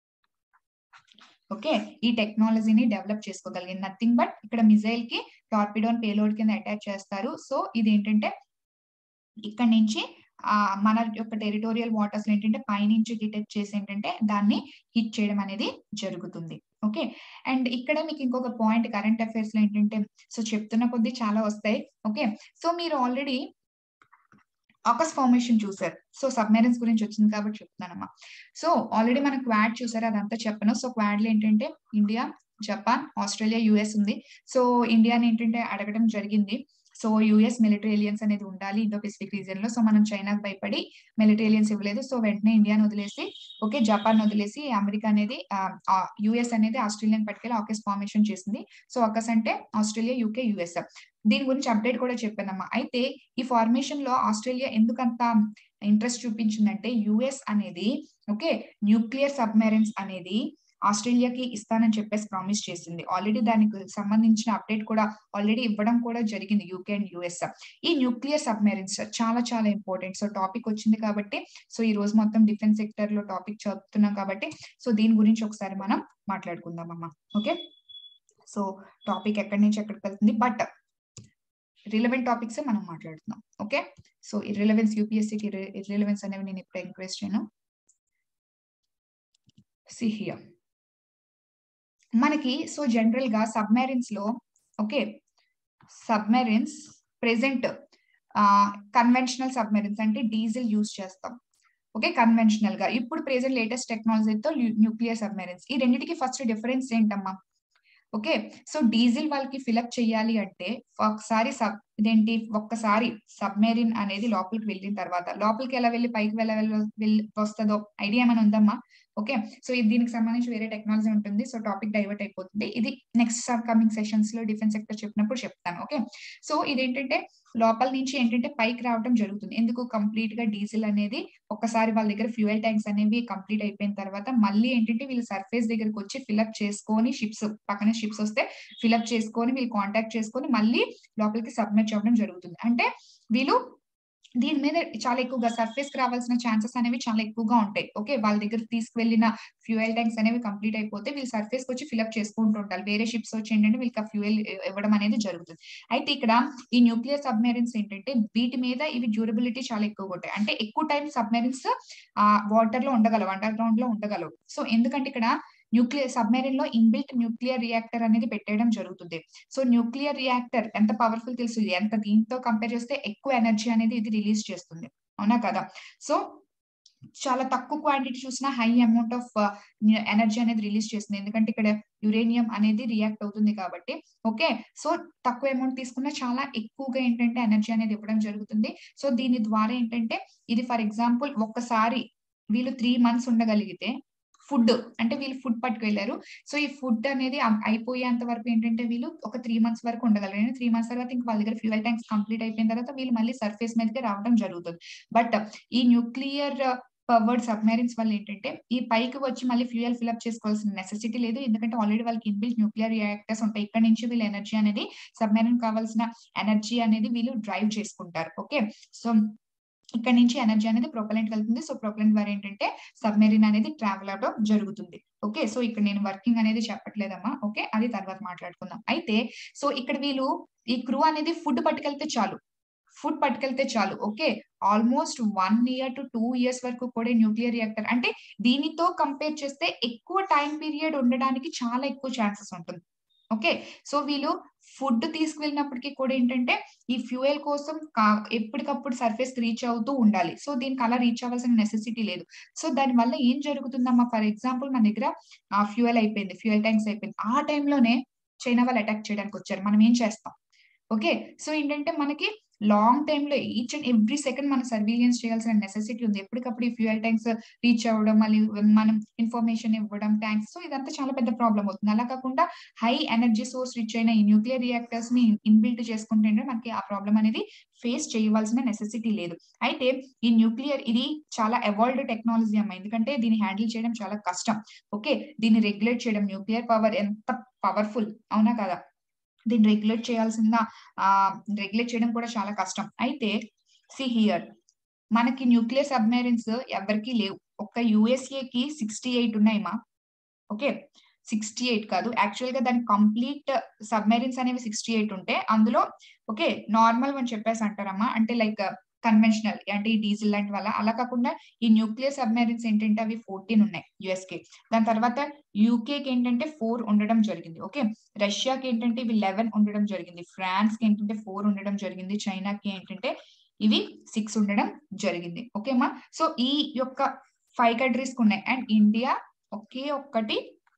ఓకే ఈ టెక్నాలజీని డెవలప్ చేసుకోగలిగింది నథింగ్ బట్ ఇక్కడ మిజైల్ కి టార్పిడోన్ పేలోడ్ కింద అటాచ్ చేస్తారు సో ఇది ఏంటంటే ఇక్కడ నుంచి ఆ మన యొక్క టెరిటోరియల్ వాటర్స్ ఏంటంటే పైనుంచి డిటెక్ట్ చేసి ఏంటంటే దాన్ని హిట్ చేయడం అనేది జరుగుతుంది ఓకే అండ్ ఇక్కడ మీకు ఇంకొక పాయింట్ కరెంట్ అఫైర్స్ లో ఏంటంటే సో చెప్తున్న కొద్దీ చాలా వస్తాయి ఓకే సో మీరు ఆల్రెడీ ఆకస్ ఫార్మేషన్ చూసారు సో సబ్మెరీన్స్ గురించి వచ్చింది కాబట్టి చెప్తున్నానమ్మా సో ఆల్రెడీ మనం క్వాడ్ చూసారు అదంతా చెప్పను సో క్వాడ్ లో ఏంటంటే ఇండియా జపాన్ ఆస్ట్రేలియా యుఎస్ ఉంది సో ఇండియాని ఏంటంటే అడగడం జరిగింది సో యుఎస్ మిలిటరీ ఏలియన్స్ అనేది ఉండాలి ఇండో పెసిఫిక్ రీజియన్ లో సో మనం చైనాకు భయపడి మిలిటరీ ఏలియన్స్ ఇవ్వలేదు సో వెంటనే ఇండియాని వదిలేసి ఓకే జపాన్ వదిలేసి అమెరికా అనేది యుఎస్ అనేది ఆస్ట్రేలియన్ పట్టుకెళ్ళి ఆకస్ ఫార్మేషన్ చేసింది సో ఆకస్ అంటే ఆస్ట్రేలియా యూకే యుఎస్ దీని గురించి అప్డేట్ కూడా చెప్పానమ్మా అయితే ఈ ఫార్మేషన్ లో ఆస్ట్రేలియా ఎందుకంత ఇంట్రెస్ట్ చూపించిందంటే యుఎస్ అనేది ఓకే న్యూక్లియర్ సబ్మెరీన్స్ అనేది ఆస్ట్రేలియాకి ఇస్తానని చెప్పేసి ప్రామిస్ చేసింది ఆల్రెడీ దానికి సంబంధించిన అప్డేట్ కూడా ఆల్రెడీ ఇవ్వడం కూడా జరిగింది యూకే అండ్ యుఎస్ ఈ న్యూక్లియర్ సబ్మెరీన్స్ చాలా చాలా ఇంపార్టెంట్ సో టాపిక్ వచ్చింది కాబట్టి సో ఈ రోజు మొత్తం డిఫెన్స్ సెక్టర్ లో టాపిక్ చదువుతున్నాం కాబట్టి సో దీని గురించి ఒకసారి మనం మాట్లాడుకుందాం అమ్మా ఓకే సో టాపిక్ ఎక్కడి నుంచి ఎక్కడికి వెళ్తుంది బట్ రిలవెంట్ టాపిక్స్ మనం మాట్లాడుతున్నాం ఓకే సో ఇర్రిలవెన్స్ యూపీఎస్సీకి ఇర్రిలవెన్స్ అనేవి నేను ఇప్పుడు ఎంకరేజ్ చేయను సిహియా మనకి సో జనరల్ గా సబ్మెరీన్స్ లో okay submarines present conventional submarines అంటే డీజిల్ యూజ్ చేస్తాం ఓకే కన్వెన్షనల్ గా ఇప్పుడు ప్రెసెంట్ లేటెస్ట్ టెక్నాలజీతో న్యూక్లియర్ సబ్మెరీన్స్ ఈ రెండింటికి ఫస్ట్ డిఫరెన్స్ ఏంటమ్మా ఓకే సో డీజిల్ వాళ్ళకి ఫిలప్ చేయాలి అంటే ఒకసారి సబ్ ఇదేంటి ఒక్కసారి సబ్మెరీన్ అనేది లోపలికి వెళ్ళిన తర్వాత లోపలికి ఎలా వెళ్ళి పైకి వెళ్ళ వెళ్ళి వస్తుందో ఐడియా ఏమైనా ఉందమ్మా ఓకే సో ఇది దీనికి సంబంధించి వేరే టెక్నాలజీ ఉంటుంది సో టాపిక్ డైవర్ట్ అయిపోతుంది ఇది నెక్స్ట్ కమింగ్ సెషన్స్ లో డిఫెన్స్ సెక్టర్ చెప్పినప్పుడు చెప్తాను ఓకే సో ఇదేంటంటే లోపల నుంచి ఏంటంటే పైకి రావడం జరుగుతుంది ఎందుకు కంప్లీట్ గా డీజిల్ అనేది ఒక్కసారి వాళ్ళ దగ్గర ఫ్యూయల్ ట్యాంక్స్ అనేవి కంప్లీట్ అయిపోయిన తర్వాత మళ్ళీ ఏంటంటే వీళ్ళు సర్ఫేస్ దగ్గరకు వచ్చి ఫిల్అప్ చేసుకొని షిప్స్ పక్కన షిప్స్ వస్తే ఫిల్అప్ చేసుకొని వీళ్ళు కాంటాక్ట్ చేసుకొని మళ్ళీ లోపలికి సబ్మిట్ చేయడం జరుగుతుంది అంటే వీళ్ళు దీని మీద చాలా ఎక్కువగా సర్ఫేస్ కి రావాల్సిన ఛాన్సెస్ అనేవి చాలా ఎక్కువగా ఉంటాయి ఓకే వాళ్ళ దగ్గర తీసుకువెళ్ళిన ఫ్యూయల్ ట్యాంక్స్ అనేవి కంప్లీట్ అయిపోతే వీళ్ళు సర్ఫేస్ కి వచ్చి ఫిల్అప్ చేసుకుంటూ ఉంటారు వేరే షిప్స్ వచ్చి ఏంటంటే వీళ్ళకి ఫ్యూయల్ ఇవ్వడం అనేది జరుగుతుంది అయితే ఇక్కడ ఈ న్యూక్లియర్ సబ్మెరీన్స్ ఏంటంటే వీటి మీద ఇవి డ్యూరబిలిటీ చాలా ఎక్కువగా ఉంటాయి అంటే ఎక్కువ టైం సబ్మెరీన్స్ ఆ వాటర్ లో ఉండగలవు అండర్ గ్రౌండ్ లో ఉండగలవు సో ఎందుకంటే ఇక్కడ న్యూక్లియర్ సబ్మెరీన్ లో ఇన్బిల్ట్ న్యూక్లియర్ రియాక్టర్ అనేది పెట్టేయడం జరుగుతుంది సో న్యూక్లియర్ రియాక్టర్ ఎంత పవర్ఫుల్ తెలుసు ఎంత దీంతో కంపేర్ చేస్తే ఎక్కువ ఎనర్జీ అనేది ఇది రిలీజ్ చేస్తుంది అవునా కదా సో చాలా తక్కువ క్వాంటిటీ చూసినా హై అమౌంట్ ఆఫ్ ఎనర్జీ అనేది రిలీజ్ చేస్తుంది ఎందుకంటే ఇక్కడ యురేనియం అనేది రియాక్ట్ అవుతుంది కాబట్టి ఓకే సో తక్కువ అమౌంట్ తీసుకున్నా చాలా ఎక్కువగా ఏంటంటే ఎనర్జీ అనేది ఇవ్వడం జరుగుతుంది సో దీని ద్వారా ఏంటంటే ఇది ఫర్ ఎగ్జాంపుల్ ఒక్కసారి వీళ్ళు త్రీ మంత్స్ ఉండగలిగితే ఫుడ్ అంటే వీళ్ళు ఫుడ్ పట్టుకెళ్లారు సో ఈ ఫుడ్ అనేది అయిపోయేంత వరకు ఏంటంటే వీళ్ళు ఒక త్రీ మంత్స్ వరకు ఉండగలరు త్రీ మంత్స్ తర్వాత ఇంకా వాళ్ళ దగ్గర ఫ్యూయల్ ట్యాంక్స్ కంప్లీట్ అయిపోయిన తర్వాత వీళ్ళు మళ్ళీ సర్ఫేస్ మీదకి రావడం జరుగుతుంది బట్ ఈ న్యూక్లియర్ పవర్డ్ సబ్మెరీన్స్ వల్ల ఏంటంటే ఈ పైకి వచ్చి మళ్ళీ ఫ్యూయల్ ఫిల్అప్ చేసుకోవాల్సిన నెసెసిటీ లేదు ఎందుకంటే ఆల్రెడీ వాళ్ళకి ఇన్బిల్ట్ న్యూక్లియర్ రియాక్టర్స్ ఉంటాయి ఇక్కడ నుంచి వీళ్ళు ఎనర్జీ అనేది సబ్మెరీన్ కావాల్సిన ఎనర్జీ అనేది వీళ్ళు డ్రైవ్ చేసుకుంటారు ఓకే సో ఇక్కడ నుంచి ఎనర్జీ అనేది ప్రొపలెంట్ వెళ్తుంది సో ప్రొపలెంట్ ద్వారా ఏంటంటే సబ్మెరీన్ అనేది ట్రావెల్ అవడం జరుగుతుంది ఓకే సో ఇక్కడ నేను వర్కింగ్ అనేది చెప్పట్లేదమ్మా ఓకే అది తర్వాత మాట్లాడుకుందాం అయితే సో ఇక్కడ వీళ్ళు ఈ క్రూ అనేది ఫుడ్ పట్టుకెళ్తే చాలు ఫుడ్ పట్టుకెళ్తే చాలు okay almost one year to two years వరకు కూడా న్యూక్లియర్ రియాక్టర్ అంటే దీనితో కంపేర్ చేస్తే ఎక్కువ టైం పీరియడ్ ఉండడానికి చాలా ఎక్కువ ఛాన్సెస్ ఉంటుంది ఓకే సో వీళ్ళు ఫుడ్ తీసుకువెళ్ళినప్పటికీ కూడా ఏంటంటే ఈ ఫ్యూయల్ కోసం ఎప్పటికప్పుడు సర్ఫేస్ రీచ్ అవుతూ ఉండాలి సో దీనికి అలా రీచ్ అవ్వాల్సిన నెసెసిటీ లేదు సో దాని వల్ల ఏం జరుగుతుందమ్మా ఫర్ ఎగ్జాంపుల్ మన దగ్గర ఫ్యూయల్ అయిపోయింది ఫ్యూయల్ ట్యాంక్స్ అయిపోయింది ఆ టైంలోనే చైనా వాళ్ళు అటాక్ చేయడానికి వచ్చారు మనం ఏం చేస్తాం ఓకే సో ఏంటంటే మనకి లాంగ్ టైమ్ లో ఈచ్ అండ్ ఎవ్రీ సెకండ్ మనం సర్వీలియన్స్ చేయాల్సిన నెసెసిటీ ఉంది ఎప్పటికప్పుడు ఈ ఫ్యూయల్ ట్యాంక్స్ రీచ్ అవ్వడం మళ్ళీ మనం ఇన్ఫర్మేషన్ ఇవ్వడం ట్యాంక్స్ సో ఇదంతా చాలా పెద్ద ప్రాబ్లం అవుతుంది అలా కాకుండా హై ఎనర్జీ సోర్స్ రిచ్ అయిన ఈ న్యూక్లియర్ రియాక్టర్స్ ని ఇన్బిల్ట్ చేసుకుంటే మనకి ఆ ప్రాబ్లం అనేది ఫేస్ చేయవలసిన నెసెసిటీ లేదు అయితే ఈ న్యూక్లియర్ ఇది చాలా అవాల్డ్ టెక్నాలజీ అమ్మ ఎందుకంటే దీన్ని హ్యాండిల్ చేయడం చాలా కష్టం ఓకే దీన్ని రెగ్యులేట్ చేయడం న్యూక్లియర్ పవర్ ఎంత పవర్ఫుల్ అవునా కదా దీన్ని రెగ్యులేట్ చేయాల్సిన ఆ రెగ్యులేట్ చేయడం కూడా చాలా కష్టం అయితే సి హియర్ మనకి న్యూక్లియర్ సబ్మెరీన్స్ ఎవరికి లేవు ఒక్క యుఎస్ఏ కి సిక్స్టీ ఎయిట్ ఉన్నాయమ్మా ఓకే సిక్స్టీ ఎయిట్ కాదు యాక్చువల్ గా దాని కంప్లీట్ సబ్మెరీన్స్ అనేవి సిక్స్టీ ఎయిట్ ఉంటే అందులో ఓకే నార్మల్ అని చెప్పేసి అంటారమ్మా అంటే లైక్ కన్వెన్షనల్ అంటే ఈ డీజిల్ లాంటి వల్ల అలా కాకుండా ఈ న్యూక్లియర్ సబ్మెరీన్స్ ఏంటంటే అవి ఫోర్టీన్ ఉన్నాయి యుఎస్ కి దాని తర్వాత యూకేకి ఏంటంటే ఫోర్ ఉండడం జరిగింది ఓకే రష్యాకి ఏంటంటే ఇవి లెవెన్ ఉండడం జరిగింది ఫ్రాన్స్ కి ఏంటంటే ఫోర్ ఉండడం జరిగింది చైనాకి ఏంటంటే ఇవి సిక్స్ ఉండడం జరిగింది ఓకేమా సో ఈ యొక్క ఫైవ్ కంట్రీస్ ఉన్నాయి అండ్ ఇండియా ఒకే ఒక్కటి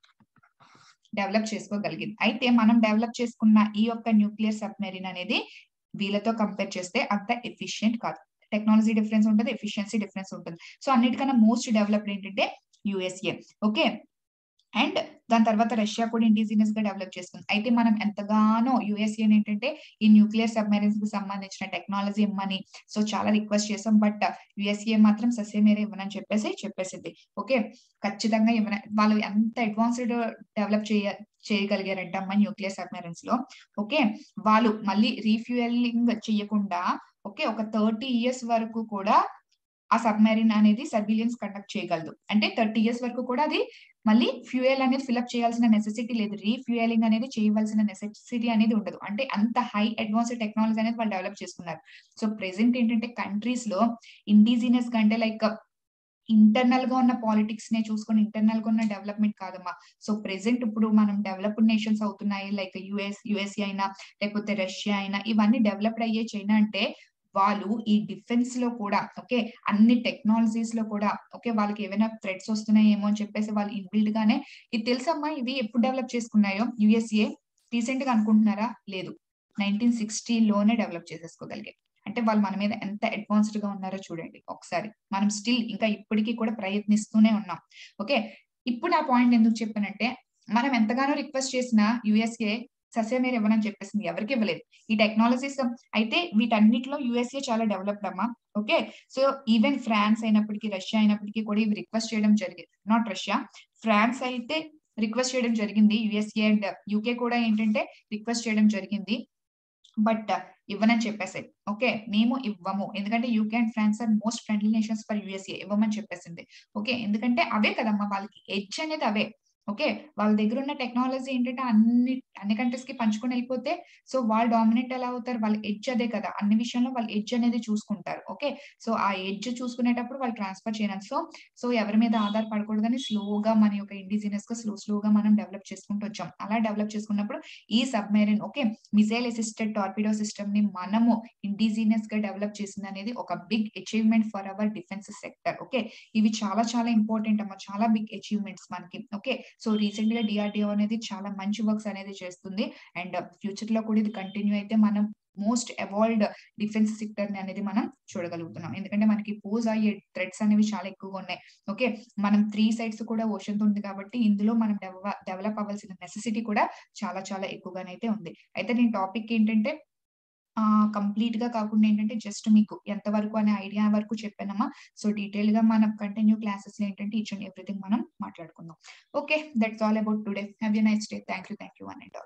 డెవలప్ చేసుకోగలిగింది అయితే మనం డెవలప్ చేసుకున్న ఈ యొక్క న్యూక్లియర్ సబ్మెరీన్ అనేది వీళ్ళతో కంపేర్ చేస్తే అంత ఎఫిషియెంట్ కాదు టెక్నాలజీ డిఫరెన్స్ ఉంటుంది ఎఫిషియన్సీ డిఫరెన్స్ ఉంటుంది సో అన్నిటికన్నా మోస్ట్ డెవలప్డ్ ఏంటంటే యుఎస్ఏ ఓకే అండ్ దాని తర్వాత రష్యా కూడా ఇండిజినియస్ గా డెవలప్ చేస్తుంది అయితే మనం ఎంతగానో యుఎస్ఏ ఏంటంటే ఈ న్యూక్లియర్ సబ్మెరీన్స్ కి సంబంధించిన టెక్నాలజీ ఇమ్మని సో చాలా రిక్వెస్ట్ చేసాం బట్ యుఎస్ఏ మాత్రం ససేమేరే ఇవ్వనని చెప్పేసి చెప్పేసింది ఓకే ఖచ్చితంగా ఇవ్వన వాళ్ళు ఎంత అడ్వాన్స్డ్ డెవలప్ చేయ చేయగలిగారంట అమ్మ న్యూక్లియర్ సబ్మెరీన్స్ లో ఓకే వాళ్ళు మళ్ళీ రీఫ్యూయలింగ్ చేయకుండా ఓకే ఒక థర్టీ ఇయర్స్ వరకు కూడా ఆ సబ్మెరీన్ అనేది సర్వీలియన్స్ కండక్ట్ చేయగలదు అంటే థర్టీ ఇయర్స్ వరకు కూడా అది మళ్ళీ ఫ్యూయల్ అనేది ఫిల్అప్ చేయాల్సిన నెసెసిటీ లేదు రీఫ్యూయలింగ్ అనేది చేయవలసిన నెసెసిటీ అనేది ఉండదు అంటే అంత హై అడ్వాన్స్డ్ టెక్నాలజీ అనేది వాళ్ళు డెవలప్ చేసుకున్నారు సో ప్రెసెంట్ ఏంటంటే కంట్రీస్ లో ఇండిజినియస్ గా అంటే లైక్ ఇంటర్నల్ గా ఉన్న పాలిటిక్స్ నే చూసుకొని ఇంటర్నల్ గా ఉన్న డెవలప్మెంట్ కాదమ్మా సో ప్రెసెంట్ ఇప్పుడు మనం డెవలప్డ్ నేషన్స్ అవుతున్నాయి లైక్ యుఎస్ యుఎస్ఏ అయినా లేకపోతే రష్యా అయినా ఇవన్నీ డెవలప్డ్ అయ్యే చైనా అంటే వాళ్ళు ఈ డిఫెన్స్ లో కూడా ఓకే అన్ని టెక్నాలజీస్ లో కూడా ఓకే వాళ్ళకి ఏమైనా థ్రెడ్స్ వస్తున్నాయేమో అని చెప్పేసి వాళ్ళు ఇన్బిల్డ్ గానే ఇది తెలుసమ్మా ఇవి ఎప్పుడు డెవలప్ చేసుకున్నాయో యుఎస్ఏ రీసెంట్ గా అనుకుంటున్నారా లేదు నైన్టీన్ సిక్స్టీ లోనే డెవలప్ చేసేసుకోగలిగాయి అంటే వాళ్ళు మన మీద ఎంత అడ్వాన్స్డ్ గా ఉన్నారో చూడండి ఒకసారి మనం స్టిల్ ఇంకా ఇప్పటికీ కూడా ప్రయత్నిస్తూనే ఉన్నాం ఓకే ఇప్పుడు ఆ పాయింట్ ఎందుకు చెప్పానంటే మనం ఎంతగానో రిక్వెస్ట్ చేసిన యుఎస్ఏ సస్యమేర్ ఇవ్వనని చెప్పేసింది ఎవరికి ఇవ్వలేదు ఈ టెక్నాలజీస్ అయితే వీటన్నిటిలో యుఎస్ఏ చాలా డెవలప్డ్ అమ్మా ఓకే సో ఈవెన్ ఫ్రాన్స్ అయినప్పటికీ రష్యా అయినప్పటికీ కూడా ఇవి రిక్వెస్ట్ చేయడం జరిగింది నాట్ రష్యా ఫ్రాన్స్ అయితే రిక్వెస్ట్ చేయడం జరిగింది యుఎస్ఏ అండ్ యూకే కూడా ఏంటంటే రిక్వెస్ట్ చేయడం జరిగింది బట్ ఇవ్వనని చెప్పేసాయి ఓకే మేము ఇవ్వము ఎందుకంటే UK and France are most friendly nations for USA ఇవ్వమని చెప్పేసింది ఓకే ఎందుకంటే అవే కదమ్మా వాళ్ళకి ఎడ్జ్ అనేది అవే ఓకే వాళ్ళ దగ్గర ఉన్న టెక్నాలజీ ఏంటంటే అన్ని అన్ని కంట్రీస్ కి పంచుకొని వెళ్ళిపోతే సో వాళ్ళు డామినేట్ ఎలా అవుతారు వాళ్ళ ఎడ్జ్ అదే కదా అన్ని విషయంలో వాళ్ళు ఎడ్జ్ అనేది చూసుకుంటారు ఓకే సో ఆ ఎడ్జ్ చూసుకునేటప్పుడు వాళ్ళు ట్రాన్స్ఫర్ చేయడం సో సో ఎవరి మీద ఆధారపడకూడదని స్లోగా మన యొక్క ఇండిజినస్ గా స్లో స్లోగా మనం డెవలప్ చేసుకుంటూ వచ్చాం అలా డెవలప్ చేసుకున్నప్పుడు ఈ submarine okay missile assisted torpedo system ని మనము ఇండిజినస్ గా డెవలప్ చేసింది అనేది ఒక big achievement for our defence sector okay ఇవి చాలా చాలా ఇంపార్టెంట్ అమ్మా చాలా బిగ్ అచీవ్మెంట్స్ మనకి ఓకే సో రీసెంట్ గా డిఆర్డిఓ అనేది చాలా మంచి వర్క్స్ అనేది చేస్తుంది అండ్ ఫ్యూచర్ లో కూడా ఇది కంటిన్యూ అయితే మనం మోస్ట్ అవాల్డ్ డిఫెన్స్ సెక్టర్ ని అనేది మనం చూడగలుగుతున్నాం ఎందుకంటే మనకి పోజ్ అయ్యే థ్రెట్స్ అనేవి చాలా ఎక్కువగా ఉన్నాయి ఓకే మనం త్రీ సైడ్స్ కూడా ఓషన్ తో ఉంది కాబట్టి ఇందులో మనం డెవలప్ అవ్వాల్సిన నెసెసిటీ కూడా చాలా చాలా ఎక్కువగానైతే ఉంది అయితే నేను టాపిక్ ఏంటంటే ఆ కంప్లీట్ గా కాకుండా ఏంటంటే జస్ట్ మీకు ఎంత వరకు అనే ఐడియా వరకు చెప్పానమ్మా సో డీటెయిల్ గా మనం కంటిన్యూ క్లాసెస్ లో ఏంటంటే ఈచ్ అండ్ ఎవ్రీథింగ్ మనం మాట్లాడుకుందాం okay that's all about today have you nice day thank you thank you one and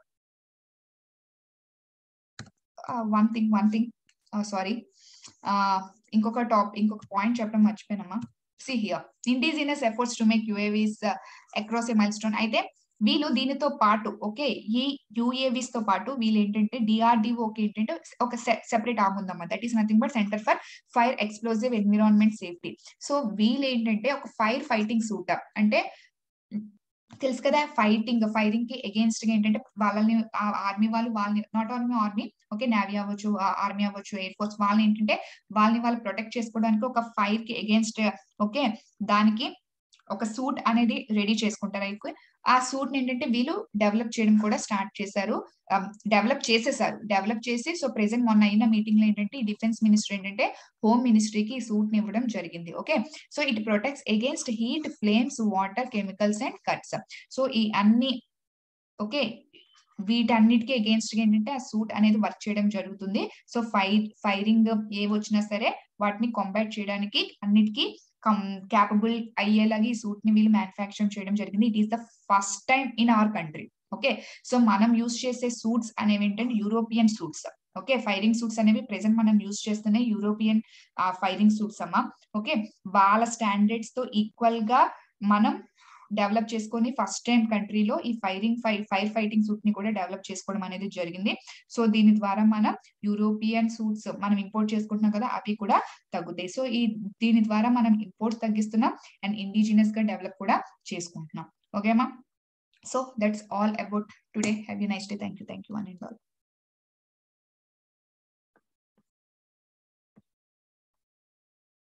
all one thing one thing sorry ఇంకొక టాప్ ఇంకొక పాయింట్ చెప్పడం మర్చిపోయినమ్మా see here indigenous efforts to make UAVs across a milestone అయితే వీళ్ళు దీనితో పాటు okay ఈ యుఏవిస్ తో పాటు వీళ్ళు ఏంటంటే డిఆర్డిఓకి ఏంటంటే ఒక సెపరేట్ ఆర్మ్ ఉందమ్మా that is nothing but centre for fire explosive environment safety so వీళ్ళు ఏంటంటే ఒక ఫైర్ ఫైటింగ్ సూట్ అంటే తెలుసు కదా ఫైటింగ్ ఫైరింగ్ కి అగేన్స్ట్ గా ఏంటంటే వాళ్ళని ఆర్మీ వాళ్ళు వాళ్ళని not army army okay navy అవ్వచ్చు ఆర్మీ అవ్వచ్చు ఎయిర్ ఫోర్స్ వాళ్ళని ఏంటంటే వాళ్ళని వాళ్ళు ప్రొటెక్ట్ చేసుకోవడానికి ఒక ఫైర్ కి అగేన్స్ట్ ఓకే దానికి ఒక సూట్ అనేది రెడీ చేసుకుంటారు అయితే ఆ సూట్ ఏంటంటే వీళ్ళు డెవలప్ చేయడం కూడా స్టార్ట్ చేశారు డెవలప్ చేసేసారు డెవలప్ చేసి సో ప్రెసెంట్ మొన్న అయిన మీటింగ్ లో ఏంటంటే ఈ డిఫెన్స్ మినిస్టర్ ఏంటంటే హోమ్ మినిస్ట్రీకి ఈ సూట్ ని ఇవ్వడం జరిగింది okay so it protects against heat flames water chemicals and cuts so ఈ అన్ని ఓకే వీటన్నిటికీ అగేన్స్ట్ ఏంటంటే ఆ సూట్ అనేది వర్క్ చేయడం జరుగుతుంది సో ఫైర్ ఫైరింగ్ ఏ వచ్చినా సరే వాటిని కంబాట్ చేయడానికి అన్నిటికీ క్యాపబుల్ అయ్యేలాగా ఈ సూట్ ని వీళ్ళు మ్యానుఫ్యాక్చర్ చేయడం జరిగింది it is the first time in our country okay so మనం యూస్ చేసే సూట్స్ అనేవి ఏంటంటే European suits okay firing suits అనేవి ప్రెసెంట్ మనం యూస్ చేస్తున్న యూరోపియన్ ఫైరింగ్ సూట్స్ అమ్మా ఓకే వాళ్ళ స్టాండర్డ్స్ తో ఈక్వల్ గా మనం డెవలప్ చేసుకొని ఫస్ట్ టైం కంట్రీలో ఈ firing fi fire fighting suit ని కూడా డెవలప్ చేసుకోవడం అనేది జరిగింది సో దీని ద్వారా మనం యూరోపియన్ సూట్స్ మనం ఇంపోర్ట్ చేసుకుంటున్నాం కదా అవి కూడా తగ్గుతాయి సో ఈ దీని ద్వారా మనం ఇంపోర్ట్స్ తగ్గిస్తున్నాం అండ్ ఇండిజినస్ గా డెవలప్ కూడా చేసుకుంటున్నాం ఓకేమా so that's all about today have you nice day thank you thank you one and all